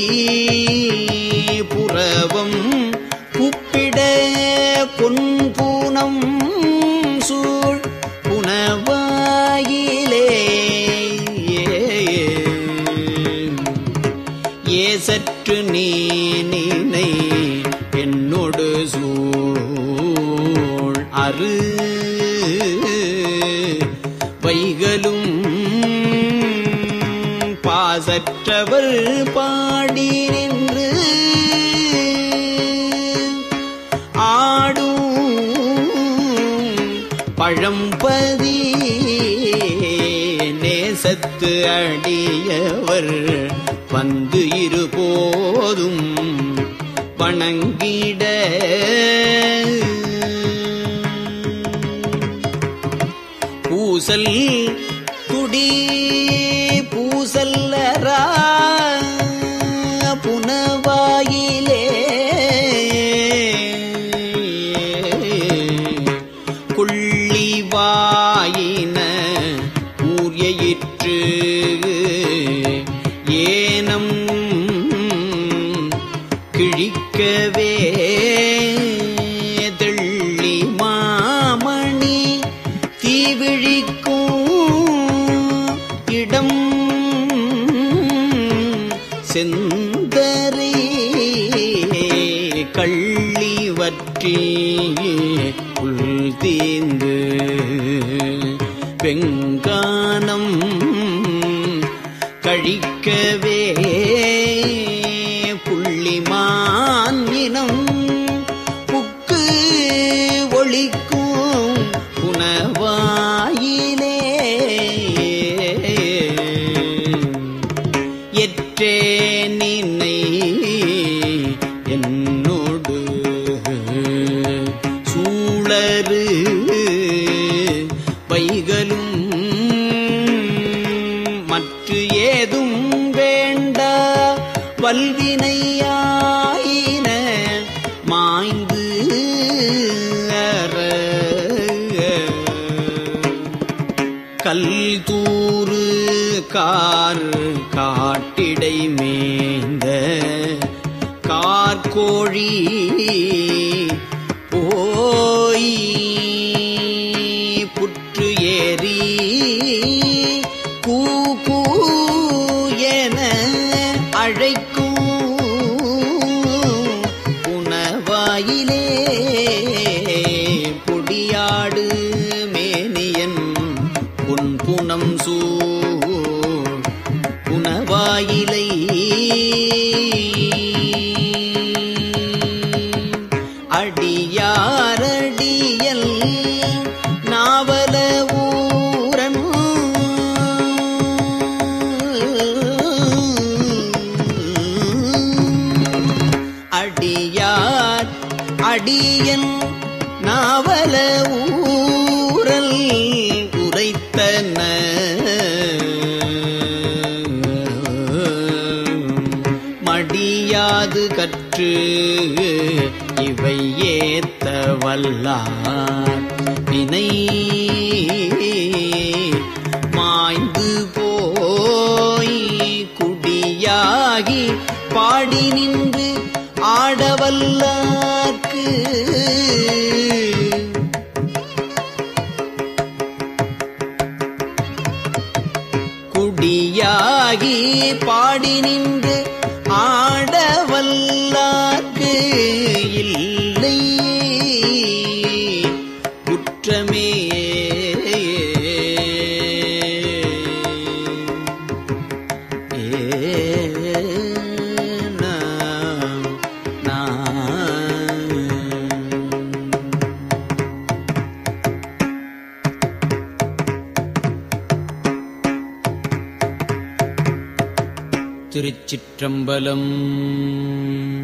புறவம் குப்பிட பொன்பூனம் சூழ் புனவாயிலே ஏ சற்று நீ நினை என்னொடு சூழ் அரு வைகளும் பாசற்றவர் பாடி நின்று ஆடும் பழம்பதி நேசத்து அடியவர் வந்து இருபோதும் வணங்கிட பூசல் குடி பூசல்லரா புனவாயிலே குள்ளிவாயின ஊர்யிற்று ஏனம் கிழிக்கவே தெள்ளி மாமணி தீவிழிக்கும் இடம் செந்தரை கள்ளி வற்றி உள் தீந்து வெங்கானம் கழிக்கவே புள்ளிமான் இனம் புக்கு ஒளிக்கும் புனவாயிலே எற்றே நினை என்னோடு சூழரு வைகளும் மற்ற ஏதும் வேண்டா வல்வினையாயின மாய்ந்து அற கல் தூறு கார் காட்டிடை மேய்ந்த கார்கோழி போய் புற்று ஏறி கூ கூ என அழைக்கும் உணவாயிலே பொடியாடு மேனியன் உன் புனம் சூழ் புனவாயிலை அடியாரடியல் நாவல ஊரன் அடியார் அடியன் நாவல ஊரல் உரைத்தன மடியாது கற்று இவை ஏத்த வல்லார் வினை மாய்ந்து போய் குடியாகி பாடி நின்று ஆடவல்லார்க்கு குடியாகி பாடி நின்று ஆடவல்லார்க்கு இல்லை குற்றமே ஏன திருச்சிற்றம்பலம்